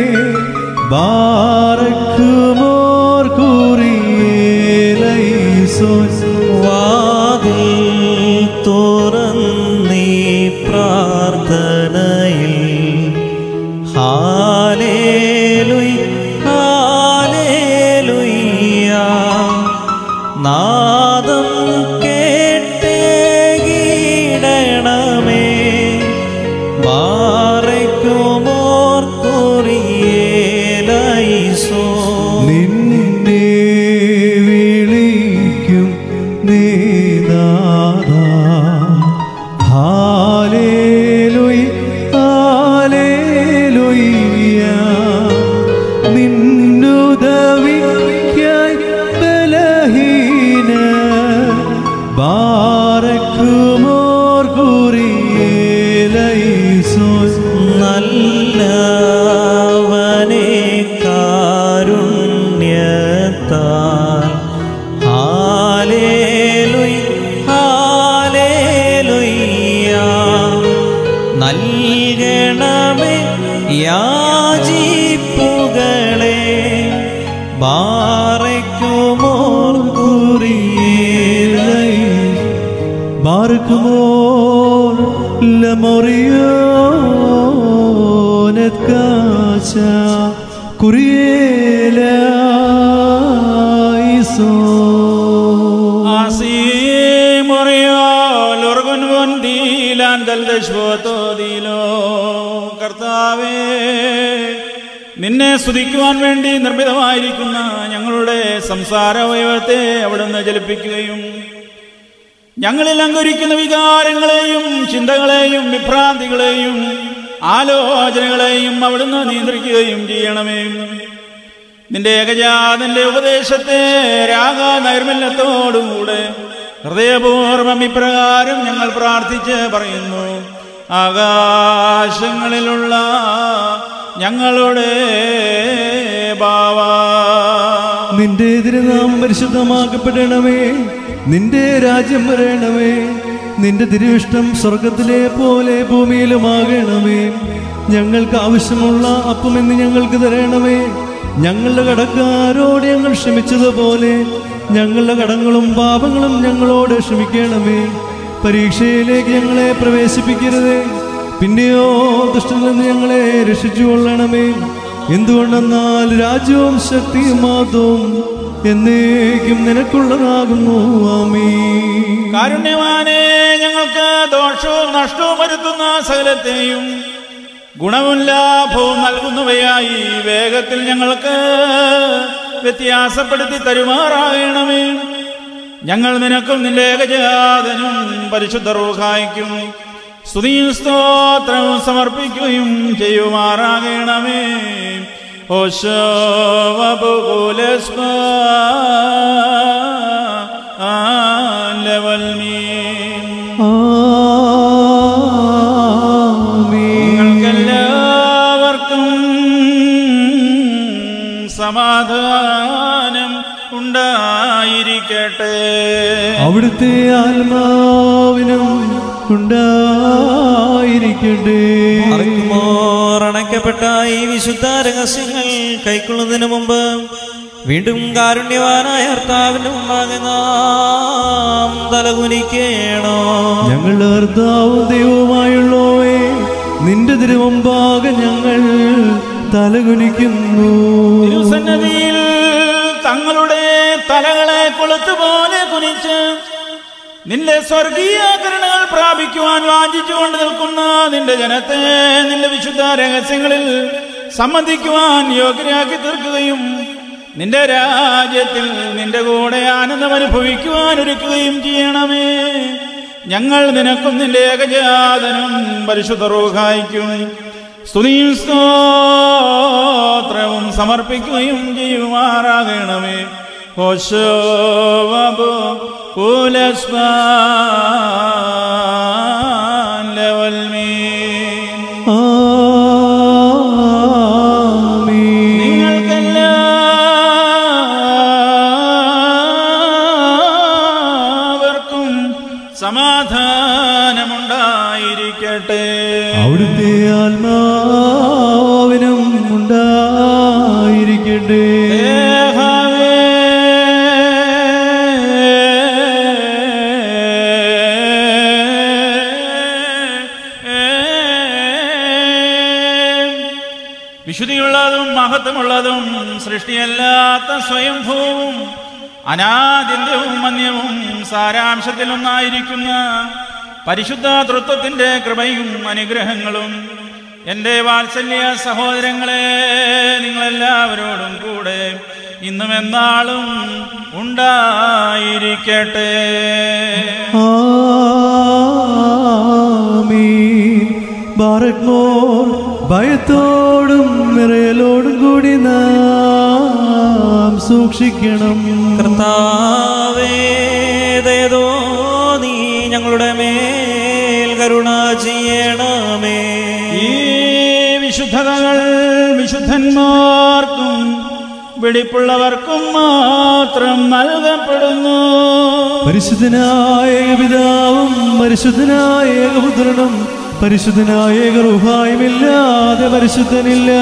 ബാറക്കുമോർ കുറിയേലൈസോൻ വാതിൽ തുറന്നീ പ്രാർത്ഥനയിൽ ഹാലേലുയ് ഹാലേലുയ്യ നാദം കേ ഈശോ നിന്നെ വിളിക്കും നീനാഥ ഹാലേലുയ ഹാലേലുയ നിന്നുദവിക്കായി ബലഹീന ബാരക്കുമോർ കുറിയേലൈസോ നല്ലവനെ കാരുണ്യത്താൽ ഹാലേലുയ ഹാലേലുയ നൽകണമേ യാചിപ്പുകളെ ബാറയ്ക്കുമോർ കുറിയേലൈ Barcumor la morionet cacha curiela iso കർത്താവേ നിന്നെ സ്തുതിക്കുവാൻ വേണ്ടി നിർമ്മിതമായിരിക്കുന്ന ഞങ്ങളുടെ സംസാര അവയവത്തെ അവിടുന്ന് ജലിപ്പിക്കുകയും ഞങ്ങളിൽ അങ്കുരിക്കുന്ന വികാരങ്ങളെയും ചിന്തകളെയും വിഭ്രാന്തികളെയും ആലോചനകളെയും അവിടുന്ന് നിയന്ത്രിക്കുകയും ചെയ്യണമേ നിന്റെ ഏകജാതന്റെ ഉപദേശത്തെ രാഗ നൈർമല്യത്തോടുകൂടെ ഹൃദയപൂർവം ഇപ്രകാരം ഞങ്ങൾ പ്രാർത്ഥിച്ച് പറയുന്നു ആകാശങ്ങളിലുള്ള ഞങ്ങളുടെ ബാവ നിന്റെ തിരുനാമം പരിശുദ്ധമാക്കപ്പെടണമേ നിന്റെ രാജ്യം വരണമേ നിന്റെ തിരുവിഷ്ടം സ്വർഗത്തിലെ പോലെ ഭൂമിയിലുമാകണമേ ഞങ്ങൾക്ക് ആവശ്യമുള്ള അപ്പം എന്ന് ഞങ്ങൾക്ക് തരണമേ ഞങ്ങളുടെ കടക്കാരോട് ഞങ്ങൾ ക്ഷമിച്ചതുപോലെ ഞങ്ങളുടെ കടങ്ങളും പാപങ്ങളും ഞങ്ങളോട് ക്ഷമിക്കണമേ പരീക്ഷയിലേക്ക് ഞങ്ങളെ പ്രവേശിപ്പിക്കരുതേ പിന്നെയോ ദുഷ്ടനിൽ നിന്ന് ഞങ്ങളെ രക്ഷിച്ചു കൊള്ളണമേ എന്തുകൊണ്ടെന്നാൽ രാജ്യവും ശക്തിയും മാത്രവും എന്നേക്കും നിനക്കുള്ളതാകുന്നു ആമീ കാരുണ്യവാനെ ഞങ്ങൾക്ക് ദോഷവും നഷ്ടവും വരുത്തുന്ന സകലത്തെയും ഗുണവും ലാഭവും നൽകുന്നവയായി വേഗത്തിൽ ഞങ്ങൾക്ക് വ്യത്യാസപ്പെടുത്തി തരുമാറാകണമേ ഞങ്ങൾ നിനക്കും നിന്റെ ഏകജാതനും പരിശുദ്ധ റൂഹായിക്കും സ്തുതിയും സ്തോത്രവും സമർപ്പിക്കുകയും ചെയ്യുമാറാകണമേ നിങ്ങൾക്കെല്ലാവർക്കും സമാധാനം ഉണ്ടായിരിക്കട്ടെ അവിടുത്തെ ആത്മാവിനും ഉണ്ടായിരിക്കട്ടെ ആർക്കുമോർ അണയ്ക്കപ്പെട്ട ഈ വിശുദ്ധ രഹസ്യങ്ങൾ കൈക്കൊള്ളുന്നതിന് മുമ്പ് വീണ്ടും കാരുണ്യവാനായ ഭർത്താവിന്റെ മുമ്പാകെ നാം തലകുനിക്കേണോ ഞങ്ങളുടെ കർത്താവും ദൈവവുമായുള്ളോവേ നിന്റെ തിരുവമ്പാകെ ഞങ്ങൾ തലകുനിക്കുന്നു തിരുസന്നതിയിൽ തങ്ങളുടെ തലകളെ കൊളുത്തുപോലെ കുനിച്ച് നിന്റെ സ്വർഗീയ കരുണകൾ പ്രാപിക്കുവാൻ വാഞ്ചിച്ചുകൊണ്ട് നിൽക്കുന്ന നിന്റെ ജനത്തെ നിന്റെ വിശുദ്ധ രഹസ്യങ്ങളിൽ സംബന്ധിക്കുവാൻ യോഗ്യരാക്കി തീർക്കുകയും നിന്റെ രാജ്യത്തിൽ നിന്റെ കൂടെ ആനന്ദം അനുഭവിക്കുവാൻ ഒരുക്കുകയും ചെയ്യണമേ ഞങ്ങൾ നിനക്കും നിന്റെ ഏകജാതനും പരിശുദ്ധ റൂഹായിക്കും സ്തുതിയും സ്തോത്രവും സമർപ്പിക്കുകയും ചെയ്യുമാറാകണമേ ഹോശോവബോ പുലസ്മാൻ ലവൽമീൻ ആമീൻ നിങ്ങൾക്കെല്ലാവർക്കും സമാധാനമുണ്ടായിരിക്കട്ടെ അവിടുത്തെ ആത്മാവിനും ഉണ്ടായിരിക്കട്ടെ ദേഹമേ വിശുദ്ധിയുള്ളതും മഹത്വമുള്ളതും സൃഷ്ടിയല്ലാത്ത സ്വയംഭൂവും അനാദിന്യവും മന്യവും സാരാംശത്തിലൊന്നായിരിക്കുന്ന പരിശുദ്ധ തൃത്വത്തിന്റെ കൃപയും അനുഗ്രഹങ്ങളും എൻ്റെ വാത്സല്യ സഹോദരങ്ങളെ നിങ്ങളെല്ലാവരോടും എന്നും എന്നാളും ഉണ്ടായിരിക്കട്ടെ ആമീൻ ബാറക്മോർ ഭയത്തോടും നിറയലോടും കൂടി നാം സൂക്ഷിക്കണം കർത്താവേതേതോ നീ ഞങ്ങളുടെ മേൽ കരുണ ചെയ്യണമേ ഈ വിശുദ്ധതകൾ വിശുദ്ധന്മാർക്കും വെടിപ്പുള്ളവർക്കും മാത്രം നൽകപ്പെടുന്നു പരിശുദ്ധനായ പിതാവും പരിശുദ്ധനായ ഏകപുത്രനും പരിശുദ്ധനായ ഏകറുഹായുമില്ലാതെ പരിശുദ്ധനില്ല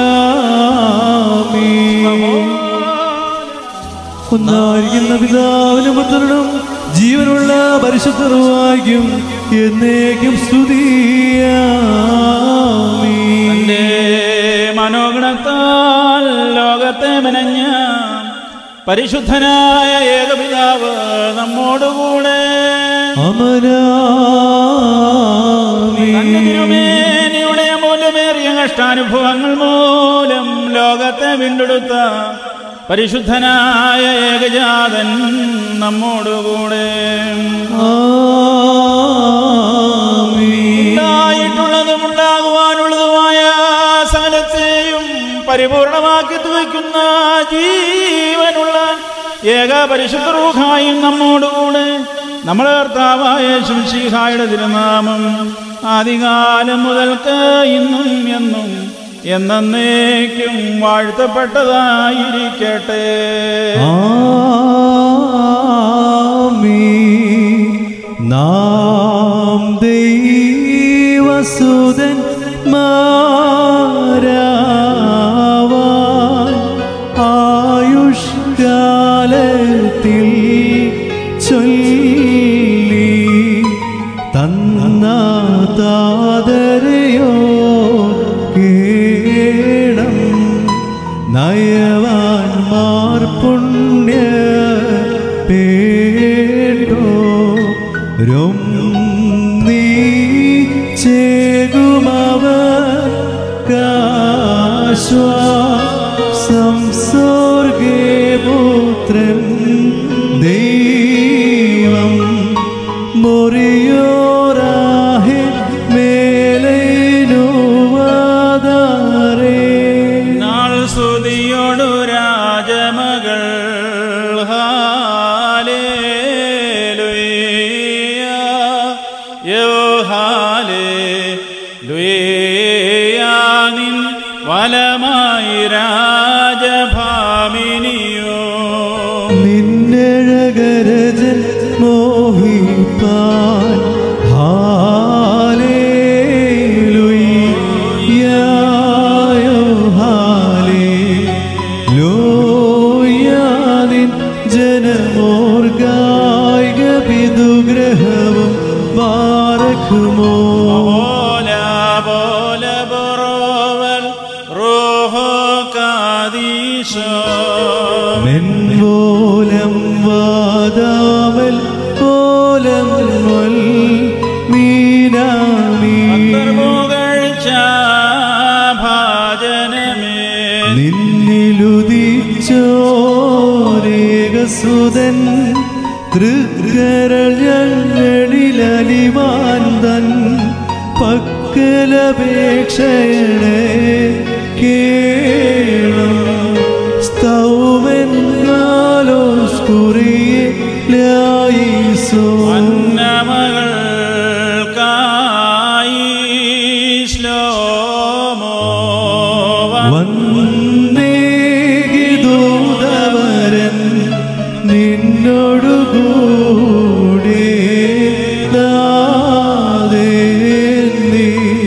ആമീൻ. ഒന്നായിരിക്കുന്ന പിതാവിനും പുത്രനും ജീവനുള്ള പരിശുദ്ധ റുഹായ്ക്കും എന്നേക്കും സ്തുതിയാമീൻ. തന്റെ മനോഗണത്താൽ ലോകത്തെ മെനഞ്ഞ പരിശുദ്ധനായ ഏകപിതാവ് നമ്മോടുകൂടെ അമരാമീൻ. തന്റെ തിരുമേനിയുടെ മൂല്യമേറിയ കഷ്ടാനുഭവങ്ങൾ മൂലം ലോകത്തെ വീണ്ടെടുത്ത പരിശുദ്ധനായ ഏകജാതൻ നമ്മോടുകൂടെ ആമീൻ. ഉണ്ടായിട്ടുള്ളതും ഉണ്ടാകുവാനുള്ളതുമായ സകലത്തെയും പരിപൂർണമാക്കി തുവയ്ക്കുന്ന ജീവനുള്ള ഏക പരിശുദ്ധ റൂഹായും നമ്മോടുകൂടെ നമ്മുടെ കർത്താവായ ശംശീഹായുടെ തിരുനാമം ആദികാലം മുതൽക്ക് ഇന്നും എന്നും എന്നേക്കും വാഴ്ത്തപ്പെട്ടതായിരിക്കട്ടെ ആമീൻ. നാം ദൈവസുതൻ മാരാവാൻ ആയുഷ്കാലത്തിൽ ചൊല്ലി തന്ന താതരയോ കേണം നയവാൻമാർ പുണ്യ പേടോ നീ ചേകുമവർ കാശ്വാസം സ്വർഗേ പുത്രൻ ദൈവം മൊറിയോരാഹെ മേലേനുവാദാരേ നാൾ സ്തുതിയോടു രാജമകൾ ഹാലേലുയ്യ യോ ഹാലേലുയ്യ നിൻ വലമായി രാജഭാമിനിയോ നിന്നഴകരജൻ മോഹിപ്പാൻ ഹാലേലുയ്യായോ ഹാലേലൂയാനിൻ ജനമോർഗായിക പിതുഗ്രഹവും ബാരക്കുമോ ബോല ബോല ബറോവൽ റോഹോ കാദീശോ മെൻപോലം വാദാമൽ പോലം വൽ മീനാമീ അന്തർമുകഴ്ച ഭാജനമേ നിന്നിലുദിച്ചോരേകസുതൻ തൃക്കരൾ ഞങ്ങളിലലിവാൻ തൻ പക്കലപേക്ഷയുടെ കേളം സ്തൗമെന്നാലോസ്കുറിയെ ലായിസോ അന്നമകൾക്കായി ശ്ലോമോ വന്നേകിദൂതവരൻ നിന്നോടുകൂടെ നാദേ നീ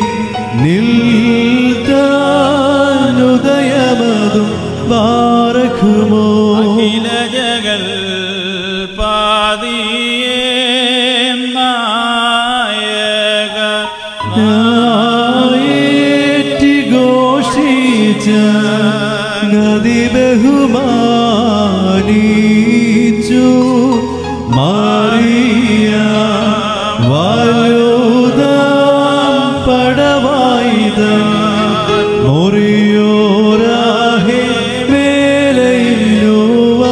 നിൽത്താനുദയമതും ബാരഖുമോ അഖില ജഗൽ പാതിയേ നായക ആയേറ്റി ഘോഷിച്ച നദി ബഹുമാനിച്ചു മാറിയ വലുതാം പടവായുധൻ മുറിയോരാഹെ മേലയിലുവാ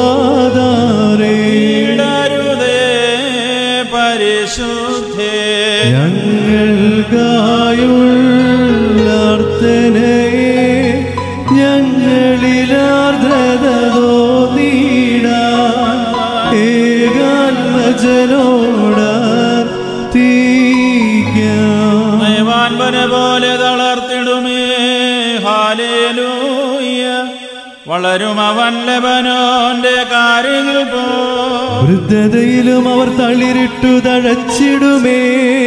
ഹൃദയത്തിലാർദ്രത തോന്നിടാൻ ഏകാത്മജനോടാർ തീക്കാം നയവാൻപന പോലെ തളർത്തിടുമേ ഹാലേലൂയ വളരും അവൻ ലബനോന്റെ കാര്യങ്ങൾ പോ വൃദ്ധതയിലും അവർ തളിരിട്ടു തഴച്ചിടുമേ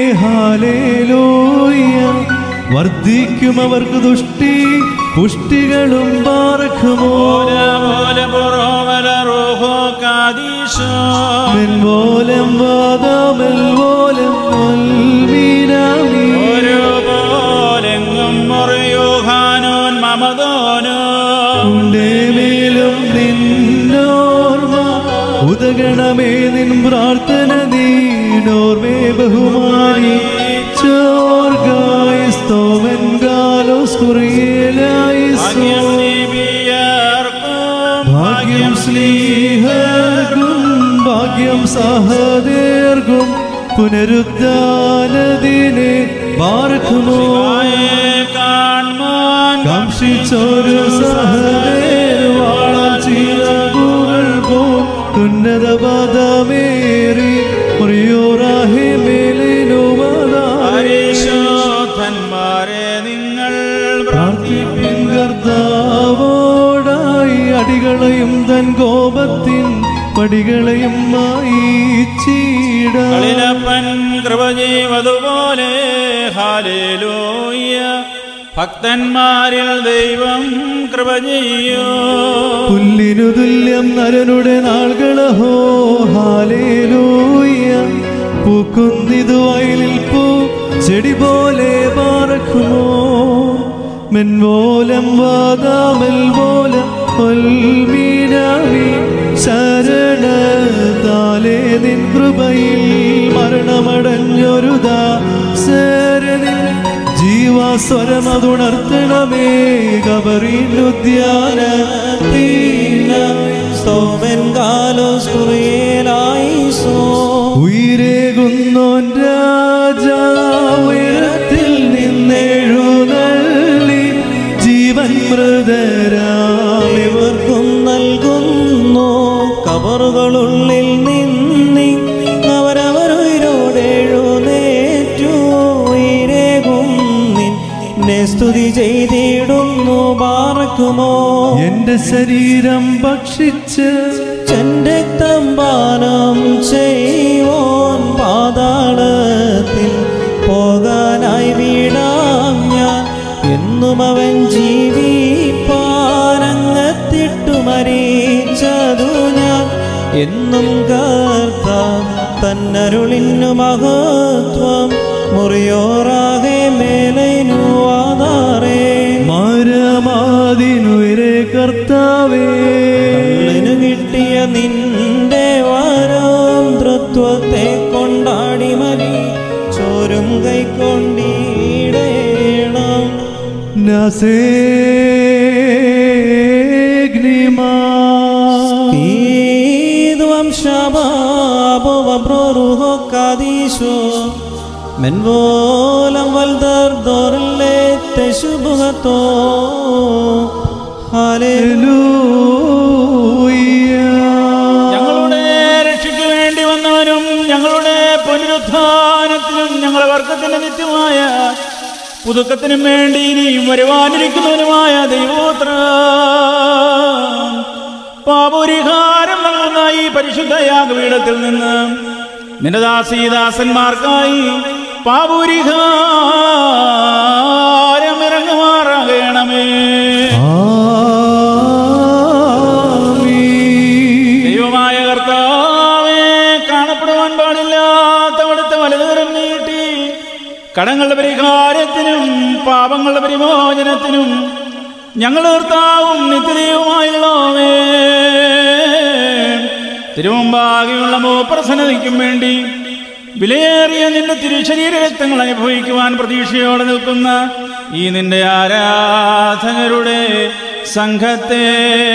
ഹാലേലൂയ വർദ്ധിക്കും അവർക്ക് ദുഷ്ടി പുഷ്ടികളും പാർക്കുമോ പോലെ പുറോവല റൂഹോ കാദീശോ മെൻമോലം വാദമെൽമോലം മൽമീനാമി ഒരു പോലെങ്ങും മുറിയൂഹാനോൻ മമതോനോ ഉണ്ടേ മേലും നിന്നോർമ്മ ഉദഗണമേ നിൻ പ്രാർത്ഥന നീനോർമേ ബഹുമാനി ചോർഗായി സ്തോമൻ ഗാലോസ് കുറിയലായി ഭാഗ്യം നീബിയർക്കും ഭാഗ്യം സ്ലീഹർക്കും ഭാഗ്യം സഹദേർക്കും പുനരുദ്ധാനദിനെ പാർക്കുമോ കാൺമാൻ കാംക്ഷിച്ചൊരു സഹദേവാളം ചിലകുകൾ പോ ഉന്നത പദമേറി മുറിയോറാഹി മേലിനുമതാ പരിശോധന്മാരെ നിങ്ങൾ പ്രാർത്ഥിപ്പിൻ കർത്താവോടായി അടികളെയും തൻ കോപത്തിൻ പടികളെയും മായിച്ചീടാ കളിലപ്പൻ കൃപ ചെയ്വതുപോലെ ഹാലേലൂയ ഭക്തന്മാരിൽ ദൈവം കൃപ ചെയ്യൂ പുല്ലിനു തുല്യം നരനുടെ നാളുകളഹോ ഹാലേലൂയ പൂക്കുന്നിതു വയലിൽ പൂ ചെടി പോലെ പാറക്കുമോ മെൻമോലം വാദാമൽ മോലം പൊൽമീനാമി ശരണതാലേ നിൻ കൃപയിൽ മരണമടഞ്ഞൊരു ദാസരനിൽ ജീവാസ്വരമതുണർത്തണമേ കബറിനുദ്യാന സ്തോമൻ കാലോസ് കുറിയേലായിസോ ഉയരേകുന്നോൻ രാജാ ഉയരത്തിൽ നിന്നെഴുന്നള്ളി ജീവൻ മൃതരാമി ഇവർക്കും നൽകുന്നു കബറുകളുള്ളിൽ നിന്നി അവരവരുയിരോടെഴുന്നേറ്റു ഉയരേകും നിന്നെ സ്തുതി ചെയ്തിടുന്നു പാർക്കുമോ എന്റെ ശരീരം ഭക്ഷിച്ച് ചെണ്ടക്തം പാനം ചെയ്യോൻ പാതാളത്തിൽ പോകാനായി വീടാം ഞാൻ എന്നും അവൻ ജീവിപ്പാനങ്ങത്തിട്ടു മരിച്ചതു ഞാൻ എന്നും കർത്ത തന്നരുളിന്നു മഹത്വം മുറിയോറാകെ മേലൈനു ആധാറേ മരമാതിനുയരെ കർത്താവേ കള്ളിനു കിട്ടിയ നിന്റെ വരം തൃത്വത്തെ കൊണ്ടാടി മരി ചോരും കൈക്കൊണ്ടിടേണം നസേഗ്നിമാ ഈദ്വം ശബാബോ വബ്രോറുഹോ കാദീശോ മെൻവോലം വൽദർ ദോറിലെ തെശുബുഹത്തോ ഹാലേ ഞങ്ങളുടെ രക്ഷയ്ക്ക് വേണ്ടി വന്നവനും ഞങ്ങളുടെ പുനരുത്ഥാനത്തിനും ഞങ്ങളുടെ വർഗത്തിന്റെ നിത്യമായ പുതുക്കത്തിനും വേണ്ടി ഇനിയും വരുവാനിരിക്കുന്നവനുമായ ദൈവോത്ര പാപരിഹാരം നൽകുന്ന ഈ പരിശുദ്ധ യാഗപീഠത്തിൽ നിന്ന് നിന്റെ ദാസീദാസന്മാർക്കായി പാപരിഹാരം ഇറങ്ങുമാറാകണമേ ദൈവമായ കർത്താവേ കാണപ്പെടുവാൻ പാടില്ലാത്ത അവിടുത്തെ വലതുകരം നീട്ടി കടങ്ങളുടെ പരിഹാരത്തിനും പാപങ്ങളുടെ പരിമോചനത്തിനും ഞങ്ങൾ കർത്താവും നിത്യദൈവമായുള്ളവേ തിരുമുമ്പാകെയുള്ള മൂപ്രസന്നതയ്ക്കും വേണ്ടി വിലയേറിയ നിന്റെ തിരുശരീര രക്തങ്ങൾ അനുഭവിക്കുവാൻ പ്രതീക്ഷയോടെ നിൽക്കുന്ന ഈ നിന്റെ ആരാധകരുടെ സംഘത്തെ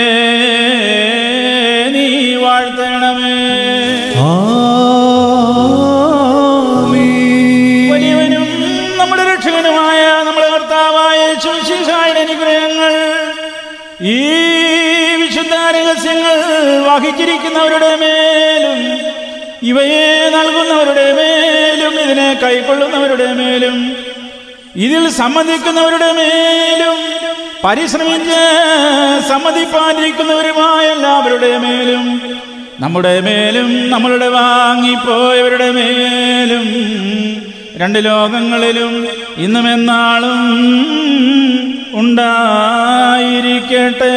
നീ വാഴ്ത്തണമേ വലിയവനും നമ്മുടെ രക്ഷകനുമായ നമ്മുടെ കർത്താവായ ശുശിഷായുടെ അനുഗ്രഹങ്ങൾ ഈ വിശുദ്ധ രഹസ്യങ്ങൾ വഹിച്ചിരിക്കുന്നവരുടെ മേലും ഇവയെ നൽകുന്നവരുടെ മേലും ഇതിനെ കൈക്കൊള്ളുന്നവരുടെ മേലും ഇതിൽ സമ്മതിക്കുന്നവരുടെ മേലും പരിശ്രമിച്ച് സമ്മതിപ്പാനിരിക്കുന്നവരുമായ എല്ലാവരുടെ മേലും നമ്മുടെ മേലും നമ്മളുടെ വാങ്ങിപ്പോയവരുടെ മേലും രണ്ട് ലോകങ്ങളിലും ഇന്നും എന്നാളും ഉണ്ടായിരിക്കട്ടെ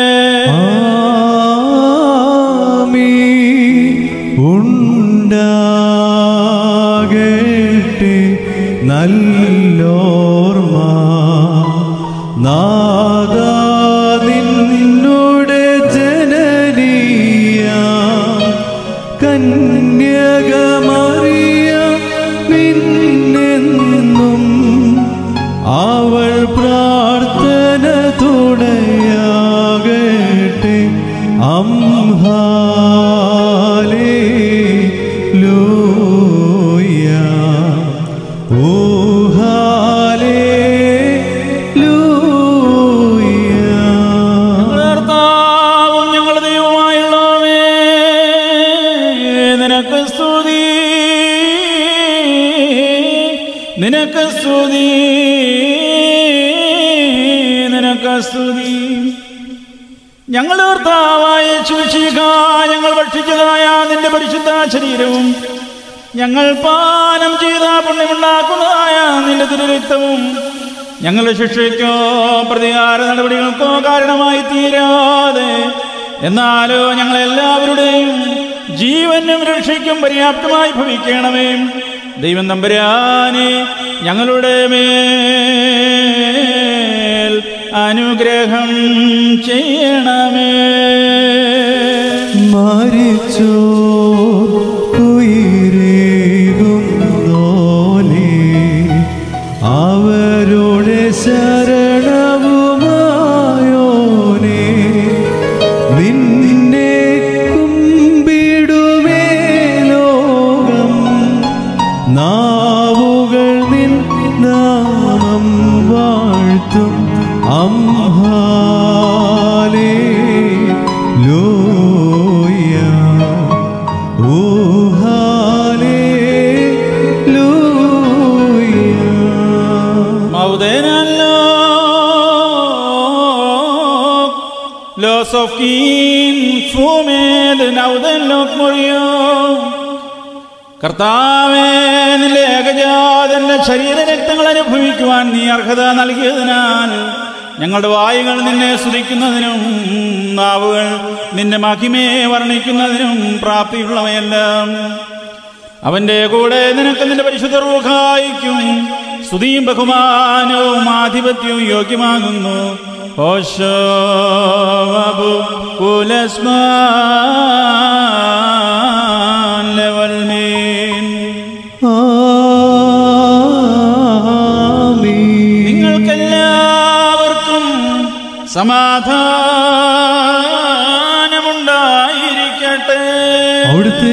ഉണ്ടാകട്ടെ നല്ലോർമ്മ നാദ നിന്നുടെ ജനനീയ കന്യകമറിയ നിന്നെന്നും അവൾ പ്രാർത്ഥന തുടയാകട്ടെ അംഹാലേ ലൂയ ഊഹാലേ ലൂയ കർത്താവും ഞങ്ങളുടെ ദൈവമായുള്ളവേ നിനക്ക് സ്തുതി നിനക്ക് സ്തുതി നിനക്ക് സ്തുതി ഞങ്ങൾ കർത്താവായ ശുശിക ഞങ്ങൾ ഭക്ഷിച്ചതായ നിന്റെ പരിശുദ്ധ ശരീരവും ഞങ്ങൾ പാനം ചെയ്ത പുണ്യമുണ്ടാക്കുന്നതായ നിന്റെ തിരുരക്തവും ഞങ്ങളുടെ ശിക്ഷയ്ക്കോ പ്രതികാര നടപടികൾക്കോ കാരണമായി തീരാതെ എന്നാലോ ഞങ്ങളെല്ലാവരുടെയും ജീവനും രക്ഷയ്ക്കും പര്യാപ്തമായി ഭവിക്കണമേ ദൈവം തമ്പുരാനെ ഞങ്ങളുടെ മേൽ അനുഗ്രഹം ചെയ്യണമേ മരിച്ചോ കുയിരേകുന്നോനെ അവരുടെ ശരണവുമായോനെ നിന്നെ കുമ്പിടുമേ ലോകം നാവുകൾ നിൻ നാമം വാഴ്ത്തും അംഹാലേ ലൂയ ഊഹാലേ ലൂയ Maudenallok, los of kin fumed naudenlok മുറിയോ കർത്താവേ നിന്റെ ഏകജാതന്റെ ശരീര രക്തങ്ങൾ അനുഭവിക്കുവാൻ നീ അർഹത നൽകിയതിനാൽ ഞങ്ങളുടെ വായുകൾ നിന്നെ സ്തുതിക്കുന്നതിനും നാവുകൾ നിന്റെ മഹിമയെ വർണ്ണിക്കുന്നതിനും പ്രാപ്തിയുള്ളവയെല്ലാം അവന്റെ കൂടെ നിനക്ക് നിന്റെ പരിശുദ്ധ റൂഹായിക്കും സ്തുതിയും ബഹുമാനവും ആധിപത്യവും യോഗ്യമാകുന്നു ഓശോവബു കുലസ്മാൻ ലെവൽ മീൻ ആമീൻ നിങ്ങൾക്കെല്ലാവർക്കും സമാധാനമുണ്ടായിരിക്കട്ടെ അവിടുത്തെ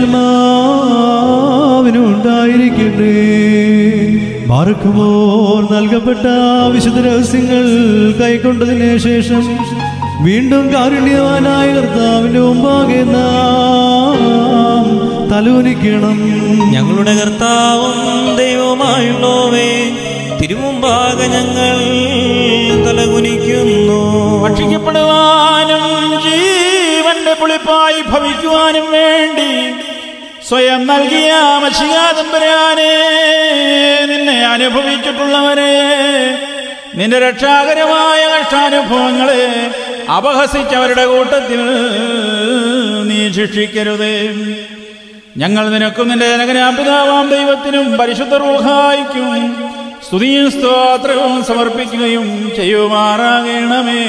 ആത്മാവിനുണ്ടായിരിക്കട്ടെ മാർക്കുമോർ നൽകപ്പെട്ട വിശുദ്ധ രഹസ്യങ്ങൾ കൈക്കൊണ്ടതിന് ശേഷം വീണ്ടും കാരുണ്യവാനായ കർത്താവിന്റെ മുമ്പാകെ നാം തലൂനിക്കണം ഞങ്ങളുടെ കർത്താവും ദൈവവുമായുള്ളവേ തിരുമുമ്പാകെ ഞങ്ങൾ തലകുനിക്കുന്നു ഭക്ഷിക്കപ്പെടുവാനും ജീവന്റെ പുളിപ്പായി ഭവിക്കുവാനും വേണ്ടി സ്വയം നൽകിയ മഷികാതമ്പരാനെ നിന്നെ അനുഭവിച്ചിട്ടുള്ളവരെ നിന്റെ രക്ഷാകരമായ കഷ്ടാനുഭവങ്ങളെ അപഹസിച്ചവരുടെ കൂട്ടത്തിൽ നീ ശിക്ഷിക്കരുതേ ഞങ്ങൾ നിനക്കും നിന്റെ ജനകനാപിതാവാം ദൈവത്തിനും പരിശുദ്ധ റൂഹായിക്കും സ്തുതിയും സ്തോത്രവും സമർപ്പിക്കുകയും ചെയ്യുമാറാകണമേ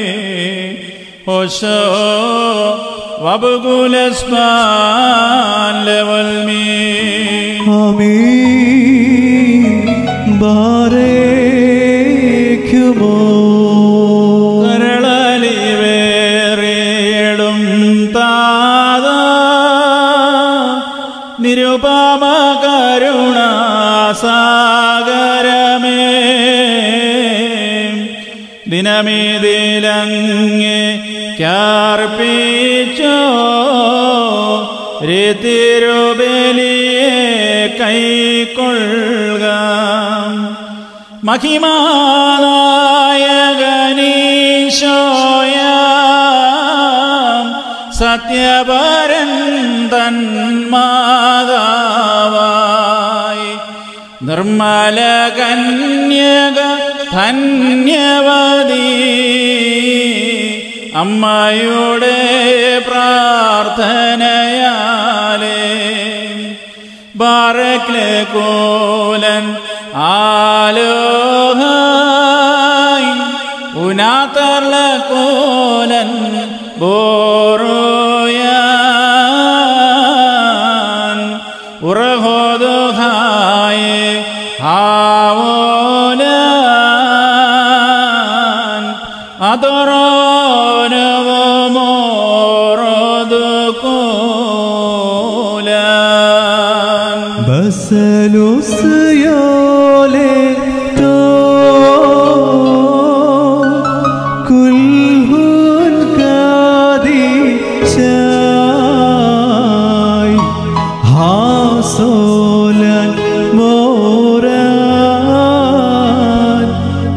ഓശോ വബുകുലസ്മാൻ ലെവൽ മീ ആമീൻ ബാരേക്കുമോ കരളലിവേറിയിടും താത നിരുപമ കരുണാസാഗരമേ ദിനമിതിലങ്ങേ ക്യാർപ്പിച്ചോ തിരുബലിയെ കൈക്കൊള്ളുക മഹിമാനായകനീശോയ സത്യപരൻ തന്മാതാവായി നിർമ്മല കന്യക ധന്യവതി അമ്മയുടെ പ്രാർത്ഥനയാലേ ബാറക്ലെ കോലൻ ആലോഹായി ഉനാത്തർല കോലൻ ബോറോയാൻ ഉറഹോദുഹായെ ആവോലാൻ അതോരോനവമോറോദു കോലാൻ ബസലുസ് യോലേറ്റോ കുൽഹുൻ കാദിശായ് ഹാസോലൻ മോരാൻ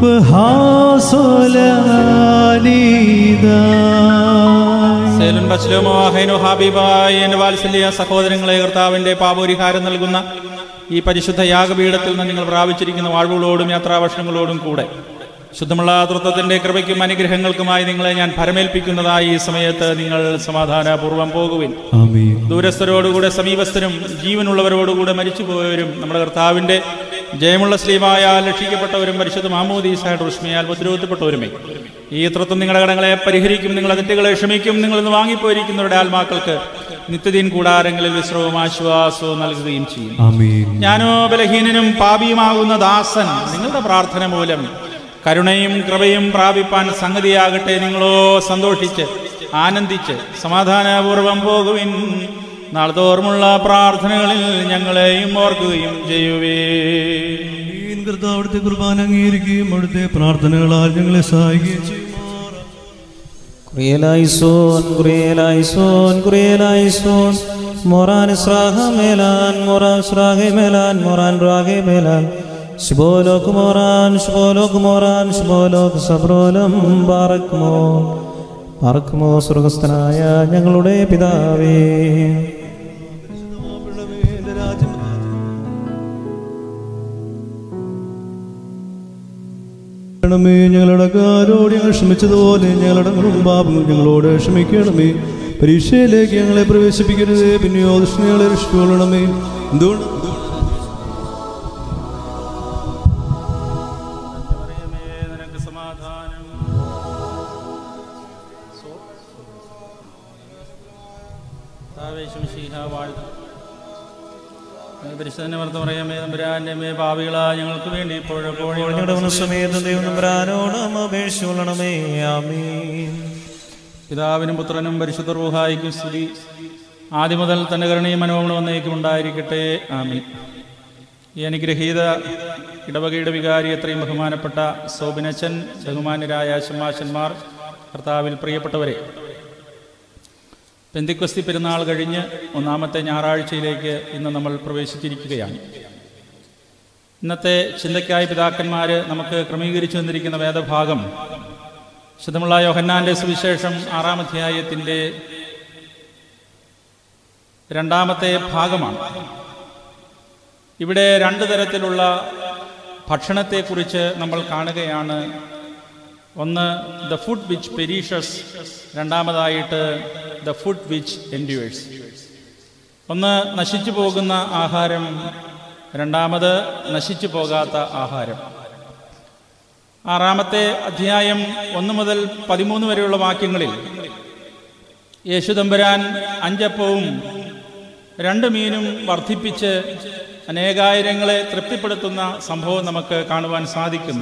വഹാസോലാനിദായ് സേലൻ ബസ്ലോമോ ഹൈനോ ഹാബിബായ് എന്റെ വാത്സല്യ സഹോദരങ്ങളെ കർത്താവിന്റെ പാപോരിഹാരം നൽകുന്ന ഈ പരിശുദ്ധ യാഗപീഠത്തിൽ നിന്ന് നിങ്ങൾ പ്രാപിച്ചിരിക്കുന്ന വാഴ്വുകളോടും യാത്രാവർഷങ്ങളോടും കൂടെ ശുദ്ധമുള്ള തൃത്വത്തിന്റെ കൃപയ്ക്കും അനുഗ്രഹങ്ങൾക്കുമായി നിങ്ങളെ ഞാൻ ഭരമേൽപ്പിക്കുന്നതായി ഈ സമയത്ത് നിങ്ങൾ സമാധാനപൂർവ്വം പോകുവിൻ ആമീൻ ദൂരസ്ഥരോടുകൂടെ സമീപസ്ഥരും ജീവനുള്ളവരോടുകൂടെ മരിച്ചുപോയവരും നമ്മുടെ കർത്താവിന്റെ ജയമുള്ള സ്ലീവായാൽ രക്ഷിക്കപ്പെട്ടവരും പരിശുദ്ധ മാമോദീസായിട്ട് റുഷ്മിയാൽ മുദ്രവത്തപ്പെട്ടവരുമേ ഈ തൃത്വം നിങ്ങളുടെ കടങ്ങളെ പരിഹരിക്കും നിങ്ങളുടെ തെറ്റുകളെ ക്ഷമിക്കും നിങ്ങൾ ഇന്ന് വാങ്ങിപ്പോയിരിക്കുന്നവരുടെ ആത്മാക്കൾക്ക് നിത്യദീൻ കൂടാരങ്ങളിൽ വിശ്രമവും ആശ്വാസവും നൽകുകയും ചെയ്യും ആമീൻ ഞാനോ ബലഹീനനും പാപിയുമാകുന്ന ദാസൻ നിങ്ങളുടെ പ്രാർത്ഥന മൂലം കരുണയും കൃപയും പ്രാപിപ്പാൻ സംഗതിയാകട്ടെ നിങ്ങളോ സന്തോഷിച്ച് ആനന്ദിച്ച് സമാധാനപൂർവം പോകുവിൻ നാളത്തോർമുള്ള പ്രാർത്ഥനകളിൽ ഞങ്ങളെയും ഓർക്കുകയും ചെയ്യുവേ ആമീൻ. കർത്താവ് അവിടുത്തെ കുർബാന അംഗീകരിക്കുകയും അവിടുത്തെ പ്രാർത്ഥനകളാൽ ഞങ്ങളെ സഹായിക്കുകയും ചെയ്യുമാറാം കുറിയലായിസോൻ കുറിയലായിസോൻ കുറിയലായിസോൻ മൊറാൻ സ്രാഹ മേലാൻ മൊറാൻ സ്രാഹെ മേലാൻ മൊറാൻ റാഹെ മേലാൻ ശുഭോലോക് മൊറാൻ ശുഭോലോക് മൊറാൻ ശുഭോലോക് സബ്രോലം പാറക്കുമോ പാറക്കുമോ സ്വർഗസ്ഥനായ ഞങ്ങളുടെ പിതാവേ എന്റെ രാജ്യം ണമേ ഞങ്ങളുടെ കാരോട് ഞങ്ങൾ ക്ഷമിച്ചതുപോലെ ഞങ്ങളുടെ പാപങ്ങൾ ഞങ്ങളോട് ക്ഷമിക്കണമേ പരീക്ഷയിലേക്ക് ഞങ്ങളെ പ്രവേശിപ്പിക്കരുത് പിന്നെയോ ദുഷ്ണങ്ങളെ രക്ഷിക്കൊള്ളണമേ എന്തുകൊണ്ട് നിനക്ക് സമാധാനം പരിശോധന വർത്തം പറയാമേ തമ്പുരാന്റെ മേ ഭാവികളാ ഞങ്ങൾക്ക് വേണ്ടി ഇപ്പോഴെപ്പോഴും ഞങ്ങളുടെ മനസ്സമേതം ദൈവം നമ്പരാനോടും അപേക്ഷിച്ചുകൊള്ളണമേ ആമീൻ പിതാവിനും പുത്രനും പരിശുദ്ധ റൂഹായിക്കും സ്തുതി ആദ്യം മുതൽ തന്റെ കരുണയും അനുഭവങ്ങളും എന്നേക്കും ഉണ്ടായിരിക്കട്ടെ ആമീൻ ഈ അനുഗ്രഹീത ഇടവകയുടെ വികാരി എത്രയും ബഹുമാനപ്പെട്ട സോബിനച്ചൻ ബഹുമാന്യരായ ശമാശന്മാർ കർത്താവിൽ പ്രിയപ്പെട്ടവരെ പെന്തിക്വസ്തി പെരുന്നാൾ കഴിഞ്ഞ് ഒന്നാമത്തെ ഞായറാഴ്ചയിലേക്ക് ഇന്ന് നമ്മൾ പ്രവേശിച്ചിരിക്കുകയാണ് ഇന്നത്തെ ചിന്തയ്ക്കായി പിതാക്കന്മാർ നമുക്ക് ക്രമീകരിച്ചു തന്നിരിക്കുന്ന വേദഭാഗം ശുദ്ധമുള്ള യോഹന്നാന്റെ സുവിശേഷം ആറാം അധ്യായത്തിൻ്റെ രണ്ടാമത്തെ ഭാഗമാണ് ഇവിടെ രണ്ട് തരത്തിലുള്ള ഭക്ഷണത്തെക്കുറിച്ച് നമ്മൾ കാണുകയാണ് ഒന്ന് ദ ഫുഡ് വിച്ച് പെരീഷസ് രണ്ടാമതായിട്ട് ദ ഫുഡ് വിച്ച് എൻഡ്യൂവേഴ്സ് ഒന്ന് നശിച്ചു പോകുന്ന ആഹാരം രണ്ടാമത് നശിച്ചു പോകാത്ത ആഹാരം ആറാമത്തെ അധ്യായം ഒന്ന് മുതൽ പതിമൂന്ന് വരെയുള്ള വാക്യങ്ങളിൽ യേശുദമ്പുരാൻ അഞ്ചപ്പവും രണ്ട് മീനും വർദ്ധിപ്പിച്ച് അനേകായിരങ്ങളെ തൃപ്തിപ്പെടുത്തുന്ന സംഭവം നമുക്ക് കാണുവാൻ സാധിക്കുന്നു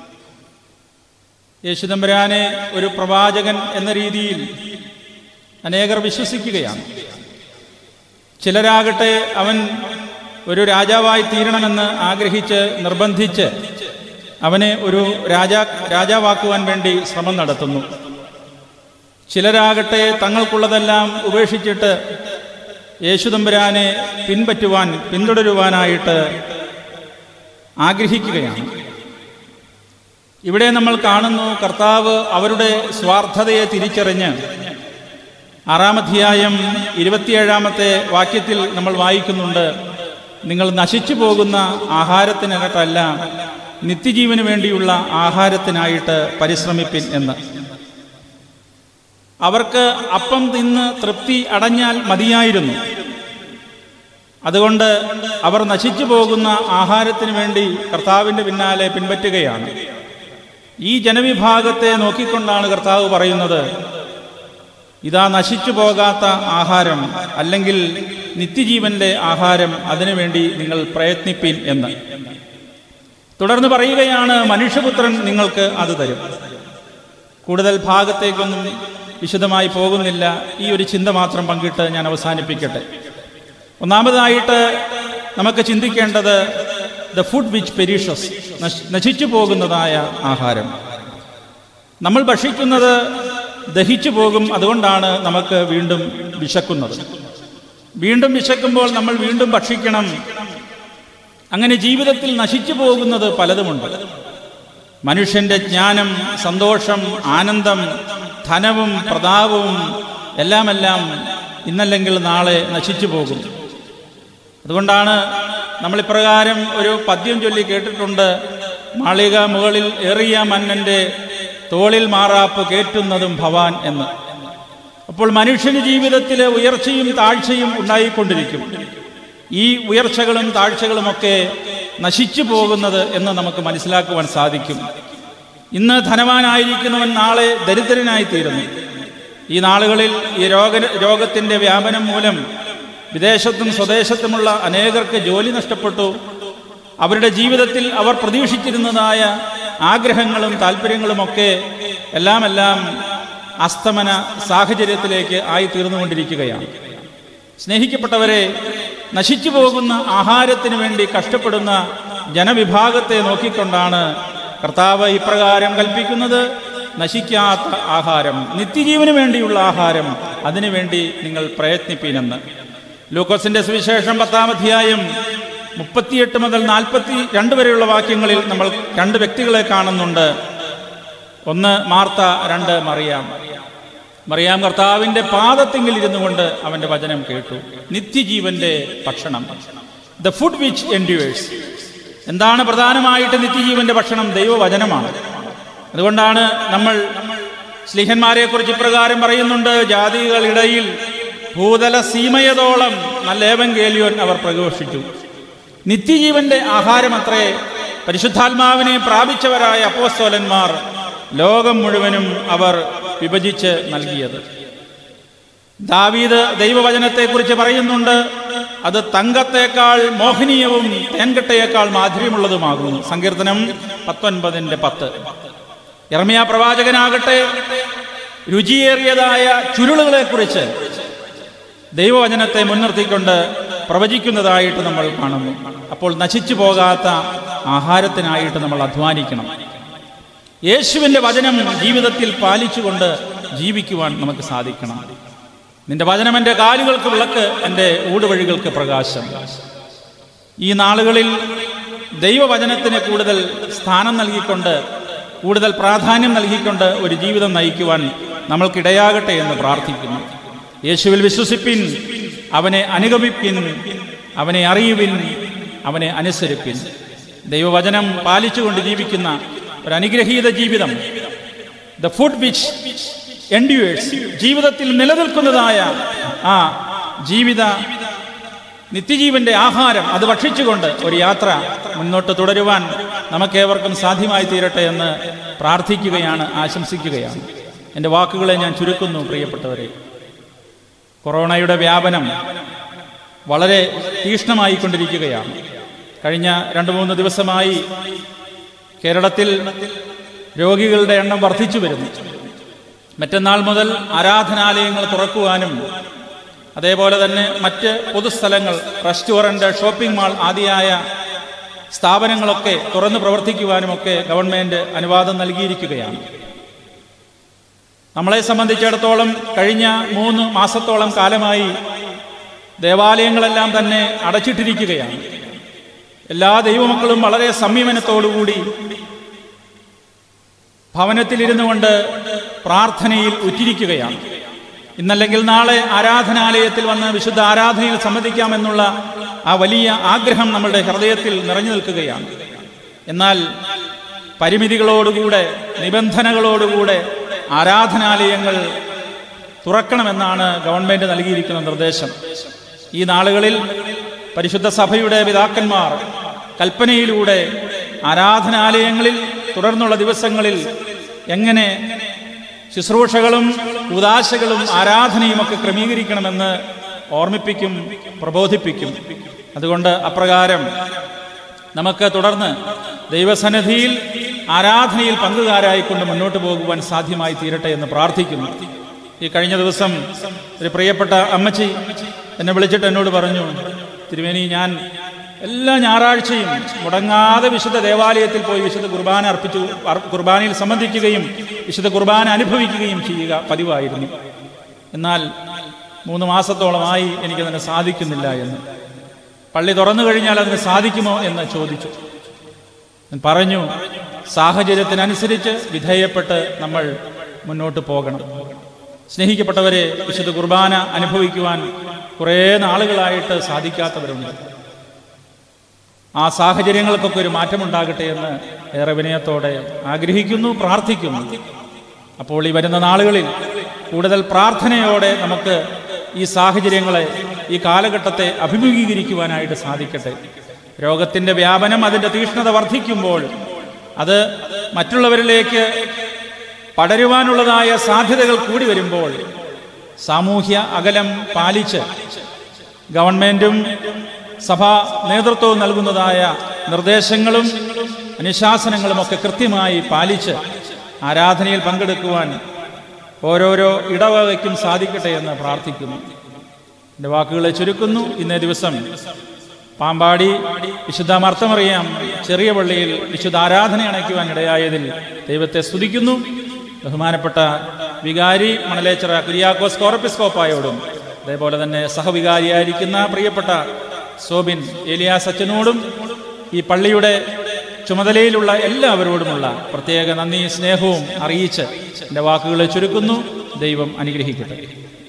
യേശുദമ്പുരാനെ ഒരു പ്രവാചകൻ എന്ന രീതിയിൽ അനേകർ വിശ്വസിക്കുകയാണ് ചിലരാകട്ടെ അവൻ ഒരു രാജാവായി തീരണമെന്ന് ആഗ്രഹിച്ച് നിർബന്ധിച്ച് അവനെ ഒരു രാജാ രാജാവാക്കുവാൻ വേണ്ടി ശ്രമം നടത്തുന്നു ചിലരാകട്ടെ തങ്ങൾക്കുള്ളതെല്ലാം ഉപേക്ഷിച്ചിട്ട് യേശുദമ്പുരാനെ പിൻപറ്റുവാൻ പിന്തുടരുവാനായിട്ട് ആഗ്രഹിക്കുകയാണ് ഇവിടെ നമ്മൾ കാണുന്നു കർത്താവ് അവരുടെ സ്വാർത്ഥതയെ തിരിച്ചറിഞ്ഞ് ആറാമധ്യായം ഇരുപത്തിയേഴാമത്തെ വാക്യത്തിൽ നമ്മൾ വായിക്കുന്നുണ്ട് നിങ്ങൾ നശിച്ചു പോകുന്ന ആഹാരത്തിനായിട്ടല്ല നിത്യജീവന് വേണ്ടിയുള്ള ആഹാരത്തിനായിട്ട് പരിശ്രമിപ്പിൻ എന്ന് അവർക്ക് അപ്പം തിന്ന് തൃപ്തി അടഞ്ഞാൽ മതിയായിരുന്നു അതുകൊണ്ട് അവർ നശിച്ചു പോകുന്ന ആഹാരത്തിന് വേണ്ടി കർത്താവിൻ്റെ പിന്നാലെ പിൻപറ്റുകയാണ് ഈ ജനവിഭാഗത്തെ നോക്കിക്കൊണ്ടാണ് കർത്താവ് പറയുന്നത് ഇതാ നശിച്ചു പോകാത്ത ആഹാരം അല്ലെങ്കിൽ നിത്യജീവന്റെ ആഹാരം അതിനുവേണ്ടി നിങ്ങൾ പ്രയത്നിപ്പിൻ എന്ന് തുടർന്ന് പറയുകയാണ് മനുഷ്യപുത്രൻ നിങ്ങൾക്ക് അത് തരും കൂടുതൽ ഭാഗത്തേക്കൊന്നും വിശദമായി പോകുന്നില്ല ഈ ഒരു ചിന്ത മാത്രം പങ്കിട്ട് ഞാൻ അവസാനിപ്പിക്കട്ടെ ഒന്നാമതായിട്ട് നമുക്ക് ചിന്തിക്കേണ്ടത് ദ ഫുഡ് വിച്ച് പെരീഷസ് നശിച്ചു പോകുന്നതായ ആഹാരം നമ്മൾ ഭക്ഷിക്കുന്നത് ദഹിച്ചു പോകും അതുകൊണ്ടാണ് നമുക്ക് വീണ്ടും വിശക്കുന്നത് വീണ്ടും വിശക്കുമ്പോൾ നമ്മൾ വീണ്ടും ഭക്ഷിക്കണം അങ്ങനെ ജീവിതത്തിൽ നശിച്ചു പോകുന്നത് പലതുമുണ്ട് മനുഷ്യന്റെ ജ്ഞാനം സന്തോഷം ആനന്ദം ധനവും പ്രതാപവും എല്ലാമെല്ലാം ഇന്നല്ലെങ്കിൽ നാളെ നശിച്ചു പോകും അതുകൊണ്ടാണ് നമ്മൾ ഇപ്രകാരം ഒരു പദ്യം ചൊല്ലി കേട്ടിട്ടുണ്ട് മാളിക മുകളിൽ ഏറിയ മന്നന്റെ തോളിൽ മാറാപ്പ് കേറ്റുന്നതും ഭവാൻ എന്ന് അപ്പോൾ മനുഷ്യന് ജീവിതത്തിൽ ഉയർച്ചയും താഴ്ചയും ഉണ്ടായിക്കൊണ്ടിരിക്കും ഈ ഉയർച്ചകളും താഴ്ചകളുമൊക്കെ നശിച്ചു പോകുന്നത് എന്ന് നമുക്ക് മനസ്സിലാക്കുവാൻ സാധിക്കും ഇന്ന് ധനവാനായിരിക്കുന്നവൻ നാളെ ദരിദ്രനായി തീരുന്നു ഈ നാളുകളിൽ ഈ രോഗ രോഗത്തിൻ്റെ വ്യാപനം മൂലം വിദേശത്തും സ്വദേശത്തുമുള്ള അനേകർക്ക് ജോലി നഷ്ടപ്പെട്ടു അവരുടെ ജീവിതത്തിൽ അവർ പ്രതീക്ഷിച്ചിരുന്നതായ ആഗ്രഹങ്ങളും താല്പര്യങ്ങളുമൊക്കെ എല്ലാം എല്ലാം അസ്തമന സാഹചര്യത്തിലേക്ക് ആയി തീർന്നുകൊണ്ടിരിക്കുകയാണ് സ്നേഹിക്കപ്പെട്ടവരെ നശിച്ചു പോകുന്ന ആഹാരത്തിന് വേണ്ടി കഷ്ടപ്പെടുന്ന ജനവിഭാഗത്തെ നോക്കിക്കൊണ്ടാണ് കർത്താവ് ഇപ്രകാരം കൽപ്പിക്കുന്നത് നശിക്കാത്ത ആഹാരം നിത്യജീവന് വേണ്ടിയുള്ള ആഹാരം അതിനുവേണ്ടി നിങ്ങൾ പ്രയത്നിപ്പീനെന്ന് ലൂക്കോസിന്റെ സുവിശേഷം പത്താം അധ്യായം മുപ്പത്തിയെട്ട് മുതൽ നാൽപ്പത്തി രണ്ട് വരെയുള്ള വാക്യങ്ങളിൽ നമ്മൾ രണ്ട് വ്യക്തികളെ കാണുന്നുണ്ട് ഒന്ന് മാർത്ത രണ്ട് മറിയാം മറിയാം കർത്താവിന്റെ പാദത്തിങ്കിൽ ഇരുന്നു കൊണ്ട് അവന്റെ വചനം കേട്ടു നിത്യജീവന്റെ ഭക്ഷണം ദ ഫുഡ് വിച്ച് എൻഡ്യൂവേഴ്സ് എന്താണ് പ്രധാനമായിട്ട് നിത്യജീവന്റെ ഭക്ഷണം ദൈവവചനമാണ് അതുകൊണ്ടാണ് നമ്മൾ സ്ലിഹന്മാരെ കുറിച്ച് ഇപ്രകാരം പറയുന്നുണ്ട് ജാതികളിടയിൽ ഭൂതല സീമയതോളം നല്ല ഏവങ്കേലിയോൻ അവർ പ്രഘോഷിച്ചു നിത്യജീവന്റെ ആഹാരമത്രേ പരിശുദ്ധാത്മാവിനെ പ്രാപിച്ചവരായ അപ്പോസ്തോലന്മാർ ലോകം മുഴുവനും അവർ വിഭജിച്ച് നൽകിയത് ദാവീദ് ദൈവവചനത്തെക്കുറിച്ച് പറയുന്നുണ്ട് അത് തങ്കത്തേക്കാൾ മോഹനീയവും തേൻകട്ടയേക്കാൾ മാധുര്യമുള്ളതുമാകുന്നു സങ്കീർത്തനം പത്തൊൻപതിന്റെ പത്ത് ഇറമിയ പ്രവാചകനാകട്ടെ രുചിയേറിയതായ ചുരുളുകളെക്കുറിച്ച് ദൈവവചനത്തെ മുൻനിർത്തിക്കൊണ്ട് പ്രവചിക്കുന്നതായിട്ട് നമ്മൾ കാണുന്നു അപ്പോൾ നശിച്ചു പോകാത്ത ആഹാരത്തിനായിട്ട് നമ്മൾ അധ്വാനിക്കണം യേശുവിൻ്റെ വചനം ജീവിതത്തിൽ പാലിച്ചുകൊണ്ട് ജീവിക്കുവാൻ നമുക്ക് സാധിക്കണം നിന്റെ വചനം എൻ്റെ കാലുകൾക്ക് വിളക്ക് എൻ്റെ ഊടുവഴികൾക്ക് പ്രകാശം ഈ നാളുകളിൽ ദൈവവചനത്തിന് കൂടുതൽ സ്ഥാനം നൽകിക്കൊണ്ട് കൂടുതൽ പ്രാധാന്യം നൽകിക്കൊണ്ട് ഒരു ജീവിതം നയിക്കുവാൻ നമ്മൾക്കിടയാകട്ടെ എന്ന് പ്രാർത്ഥിക്കുന്നു യേശുവിൽ വിശ്വസിപ്പിൻ അവനെ അനുഗമിപ്പിൻ അവനെ അറിയുവിൻ അവനെ അനുസരിപ്പിൻ ദൈവവചനം പാലിച്ചുകൊണ്ട് ജീവിക്കുന്ന ഒരു അനുഗ്രഹീത ജീവിതം ദ ഫുഡ് വിച്ച് എൻഡ്യൂവേഴ്സ് ജീവിതത്തിൽ നിലനിൽക്കുന്നതായ ആ ജീവിത നിത്യജീവന്റെ ആഹാരം അത് ഭക്ഷിച്ചുകൊണ്ട് ഒരു യാത്ര മുന്നോട്ട് തുടരുവാൻ നമുക്കേവർക്കും സാധ്യമായി തീരട്ടെ എന്ന് പ്രാർത്ഥിക്കുകയാണ് ആശംസിക്കുകയാണ് എൻ്റെ വാക്കുകളെ ഞാൻ ചുരുക്കുന്നു പ്രിയപ്പെട്ടവരെ കൊറോണയുടെ വ്യാപനം വളരെ തീക്ഷ്ണമായി കൊണ്ടിരിക്കുകയാണ് കഴിഞ്ഞ രണ്ട് മൂന്ന് ദിവസമായി കേരളത്തിൽ രോഗികളുടെ എണ്ണം വർദ്ധിച്ചു വരുന്നു മറ്റന്നാൾ മുതൽ ആരാധനാലയങ്ങൾ തുറക്കുവാനും അതേപോലെ തന്നെ മറ്റ് പൊതുസ്ഥലങ്ങൾ റെസ്റ്റോറൻറ്റ് ഷോപ്പിംഗ് മാൾ ആദിയായ സ്ഥാപനങ്ങളൊക്കെ തുറന്ന് പ്രവർത്തിക്കുവാനുമൊക്കെ ഗവൺമെൻറ് അനുവാദം നൽകിയിരിക്കുകയാണ് നമ്മളെ സംബന്ധിച്ചിടത്തോളം കഴിഞ്ഞ മൂന്ന് മാസത്തോളം കാലമായി ദേവാലയങ്ങളെല്ലാം തന്നെ അടച്ചിട്ടിരിക്കുകയാണ് എല്ലാ ദൈവമക്കളും വളരെ സംയമനത്തോടുകൂടി ഭവനത്തിലിരുന്നു കൊണ്ട് പ്രാർത്ഥനയിൽ ഉറ്റിരിക്കുകയാണ് ഇന്നല്ലെങ്കിൽ നാളെ ആരാധനാലയത്തിൽ വന്ന് വിശുദ്ധ ആരാധനയിൽ സംബന്ധിക്കാമെന്നുള്ള ആ വലിയ ആഗ്രഹം നമ്മളുടെ ഹൃദയത്തിൽ നിറഞ്ഞു നിൽക്കുകയാണ് എന്നാൽ പരിമിതികളോടുകൂടെ നിബന്ധനകളോടുകൂടെ ആരാധനാലയങ്ങൾ തുറക്കണമെന്നാണ് ഗവൺമെന്റ് നൽകിയിരിക്കുന്ന നിർദ്ദേശം ഈ നാളുകളിൽ പരിശുദ്ധ സഭയുടെ പിതാക്കന്മാർ കൽപ്പനയിലൂടെ ആരാധനാലയങ്ങളിൽ തുടർന്നുള്ള ദിവസങ്ങളിൽ എങ്ങനെ ശുശ്രൂഷകളും ഉദാശകളും ആരാധനയും ഒക്കെ ക്രമീകരിക്കണമെന്ന് ഓർമ്മിപ്പിക്കും പ്രബോധിപ്പിക്കും അതുകൊണ്ട് അപ്രകാരം നമുക്ക് തുടർന്ന് ദൈവസന്നിധിയിൽ ആരാധനയിൽ പങ്കുകാരായിക്കൊണ്ട് മുന്നോട്ട് പോകുവാൻ സാധ്യമായി തീരട്ടെ എന്ന് പ്രാർത്ഥിക്കുന്നു ഈ കഴിഞ്ഞ ദിവസം ഒരു പ്രിയപ്പെട്ട അമ്മച്ചി എന്നെ വിളിച്ചിട്ട് എന്നോട് പറഞ്ഞു തിരുവേനി ഞാൻ എല്ലാ ഞായറാഴ്ചയും മുടങ്ങാതെ വിശുദ്ധ ദേവാലയത്തിൽ പോയി വിശുദ്ധ കുർബാന അർപ്പിച്ചു അർ- കുർബാനയിൽ സംബന്ധിക്കുകയും വിശുദ്ധ കുർബാന അനുഭവിക്കുകയും ചെയ്യുക പതിവായിരുന്നു എന്നാൽ മൂന്ന് മാസത്തോളമായി എനിക്കതിന് സാധിക്കുന്നില്ല എന്ന് പള്ളി തുറന്നു കഴിഞ്ഞാൽ അതിന് സാധിക്കുമോ എന്ന് ചോദിച്ചു ഞാൻ പറഞ്ഞു സാഹചര്യത്തിനനുസരിച്ച് വിധേയപ്പെട്ട് നമ്മൾ മുന്നോട്ട് പോകണം സ്നേഹിക്കപ്പെട്ടവരെ വിശുദ്ധ കുർബാന അനുഭവിക്കുവാൻ കുറേ നാളുകളായിട്ട് സാധിക്കാത്തവരുണ്ട് ആ സാഹചര്യങ്ങൾക്കൊക്കെ ഒരു മാറ്റമുണ്ടാകട്ടെ എന്ന് ഏറെ വിനയത്തോടെ ആഗ്രഹിക്കുന്നു പ്രാർത്ഥിക്കുന്നു അപ്പോൾ ഈ വരുന്ന നാളുകളിൽ കൂടുതൽ പ്രാർത്ഥനയോടെ നമുക്ക് ഈ സാഹചര്യങ്ങളെ ഈ കാലഘട്ടത്തെ അഭിമുഖീകരിക്കുവാനായിട്ട് സാധിക്കട്ടെ രോഗത്തിന്റെ വ്യാപനം അതിന്റെ തീക്ഷ്ണത വർദ്ധിക്കുമ്പോൾ അത് മറ്റുള്ളവരിലേക്ക് പടരുവാനുള്ളതായ സാധ്യതകൾ കൂടി വരുമ്പോൾ സാമൂഹ്യ അകലം പാലിച്ച് ഗവൺമെന്റും സഭാ നേതൃത്വവും നൽകുന്നതായ നിർദ്ദേശങ്ങളും അനുശാസനങ്ങളും ഒക്കെ കൃത്യമായി പാലിച്ച് ആരാധനയിൽ പങ്കെടുക്കുവാൻ ഓരോരോ ഇടവകയ്ക്കും സാധിക്കട്ടെ എന്ന് പ്രാർത്ഥിക്കുന്നു എൻ്റെ വാക്കുകളെ ചുരുക്കുന്നു ഇന്നേ ദിവസം പാമ്പാടി വിശുദ്ധ മർത്തമറിയാം ചെറിയ പള്ളിയിൽ വിശുദ്ധ ആരാധന അണയ്ക്കുവാൻ ഇടയായതിൽ ദൈവത്തെ സ്തുതിക്കുന്നു ബഹുമാനപ്പെട്ട വികാരി മണലേച്ചിറ കുര്യാക്കോസ് കോറപ്പിസ്കോപ്പായോടും അതേപോലെ തന്നെ സഹവികാരിയായിരിക്കുന്ന പ്രിയപ്പെട്ട സോബിൻ ഏലിയാസ് അച്ഛനോടും ഈ പള്ളിയുടെ ചുമതലയിലുള്ള എല്ലാവരോടുമുള്ള പ്രത്യേക നന്ദി സ്നേഹവും അറിയിച്ച് എൻ്റെ വാക്കുകളെ ചുരുക്കുന്നു ദൈവം അനുഗ്രഹിക്കട്ടെ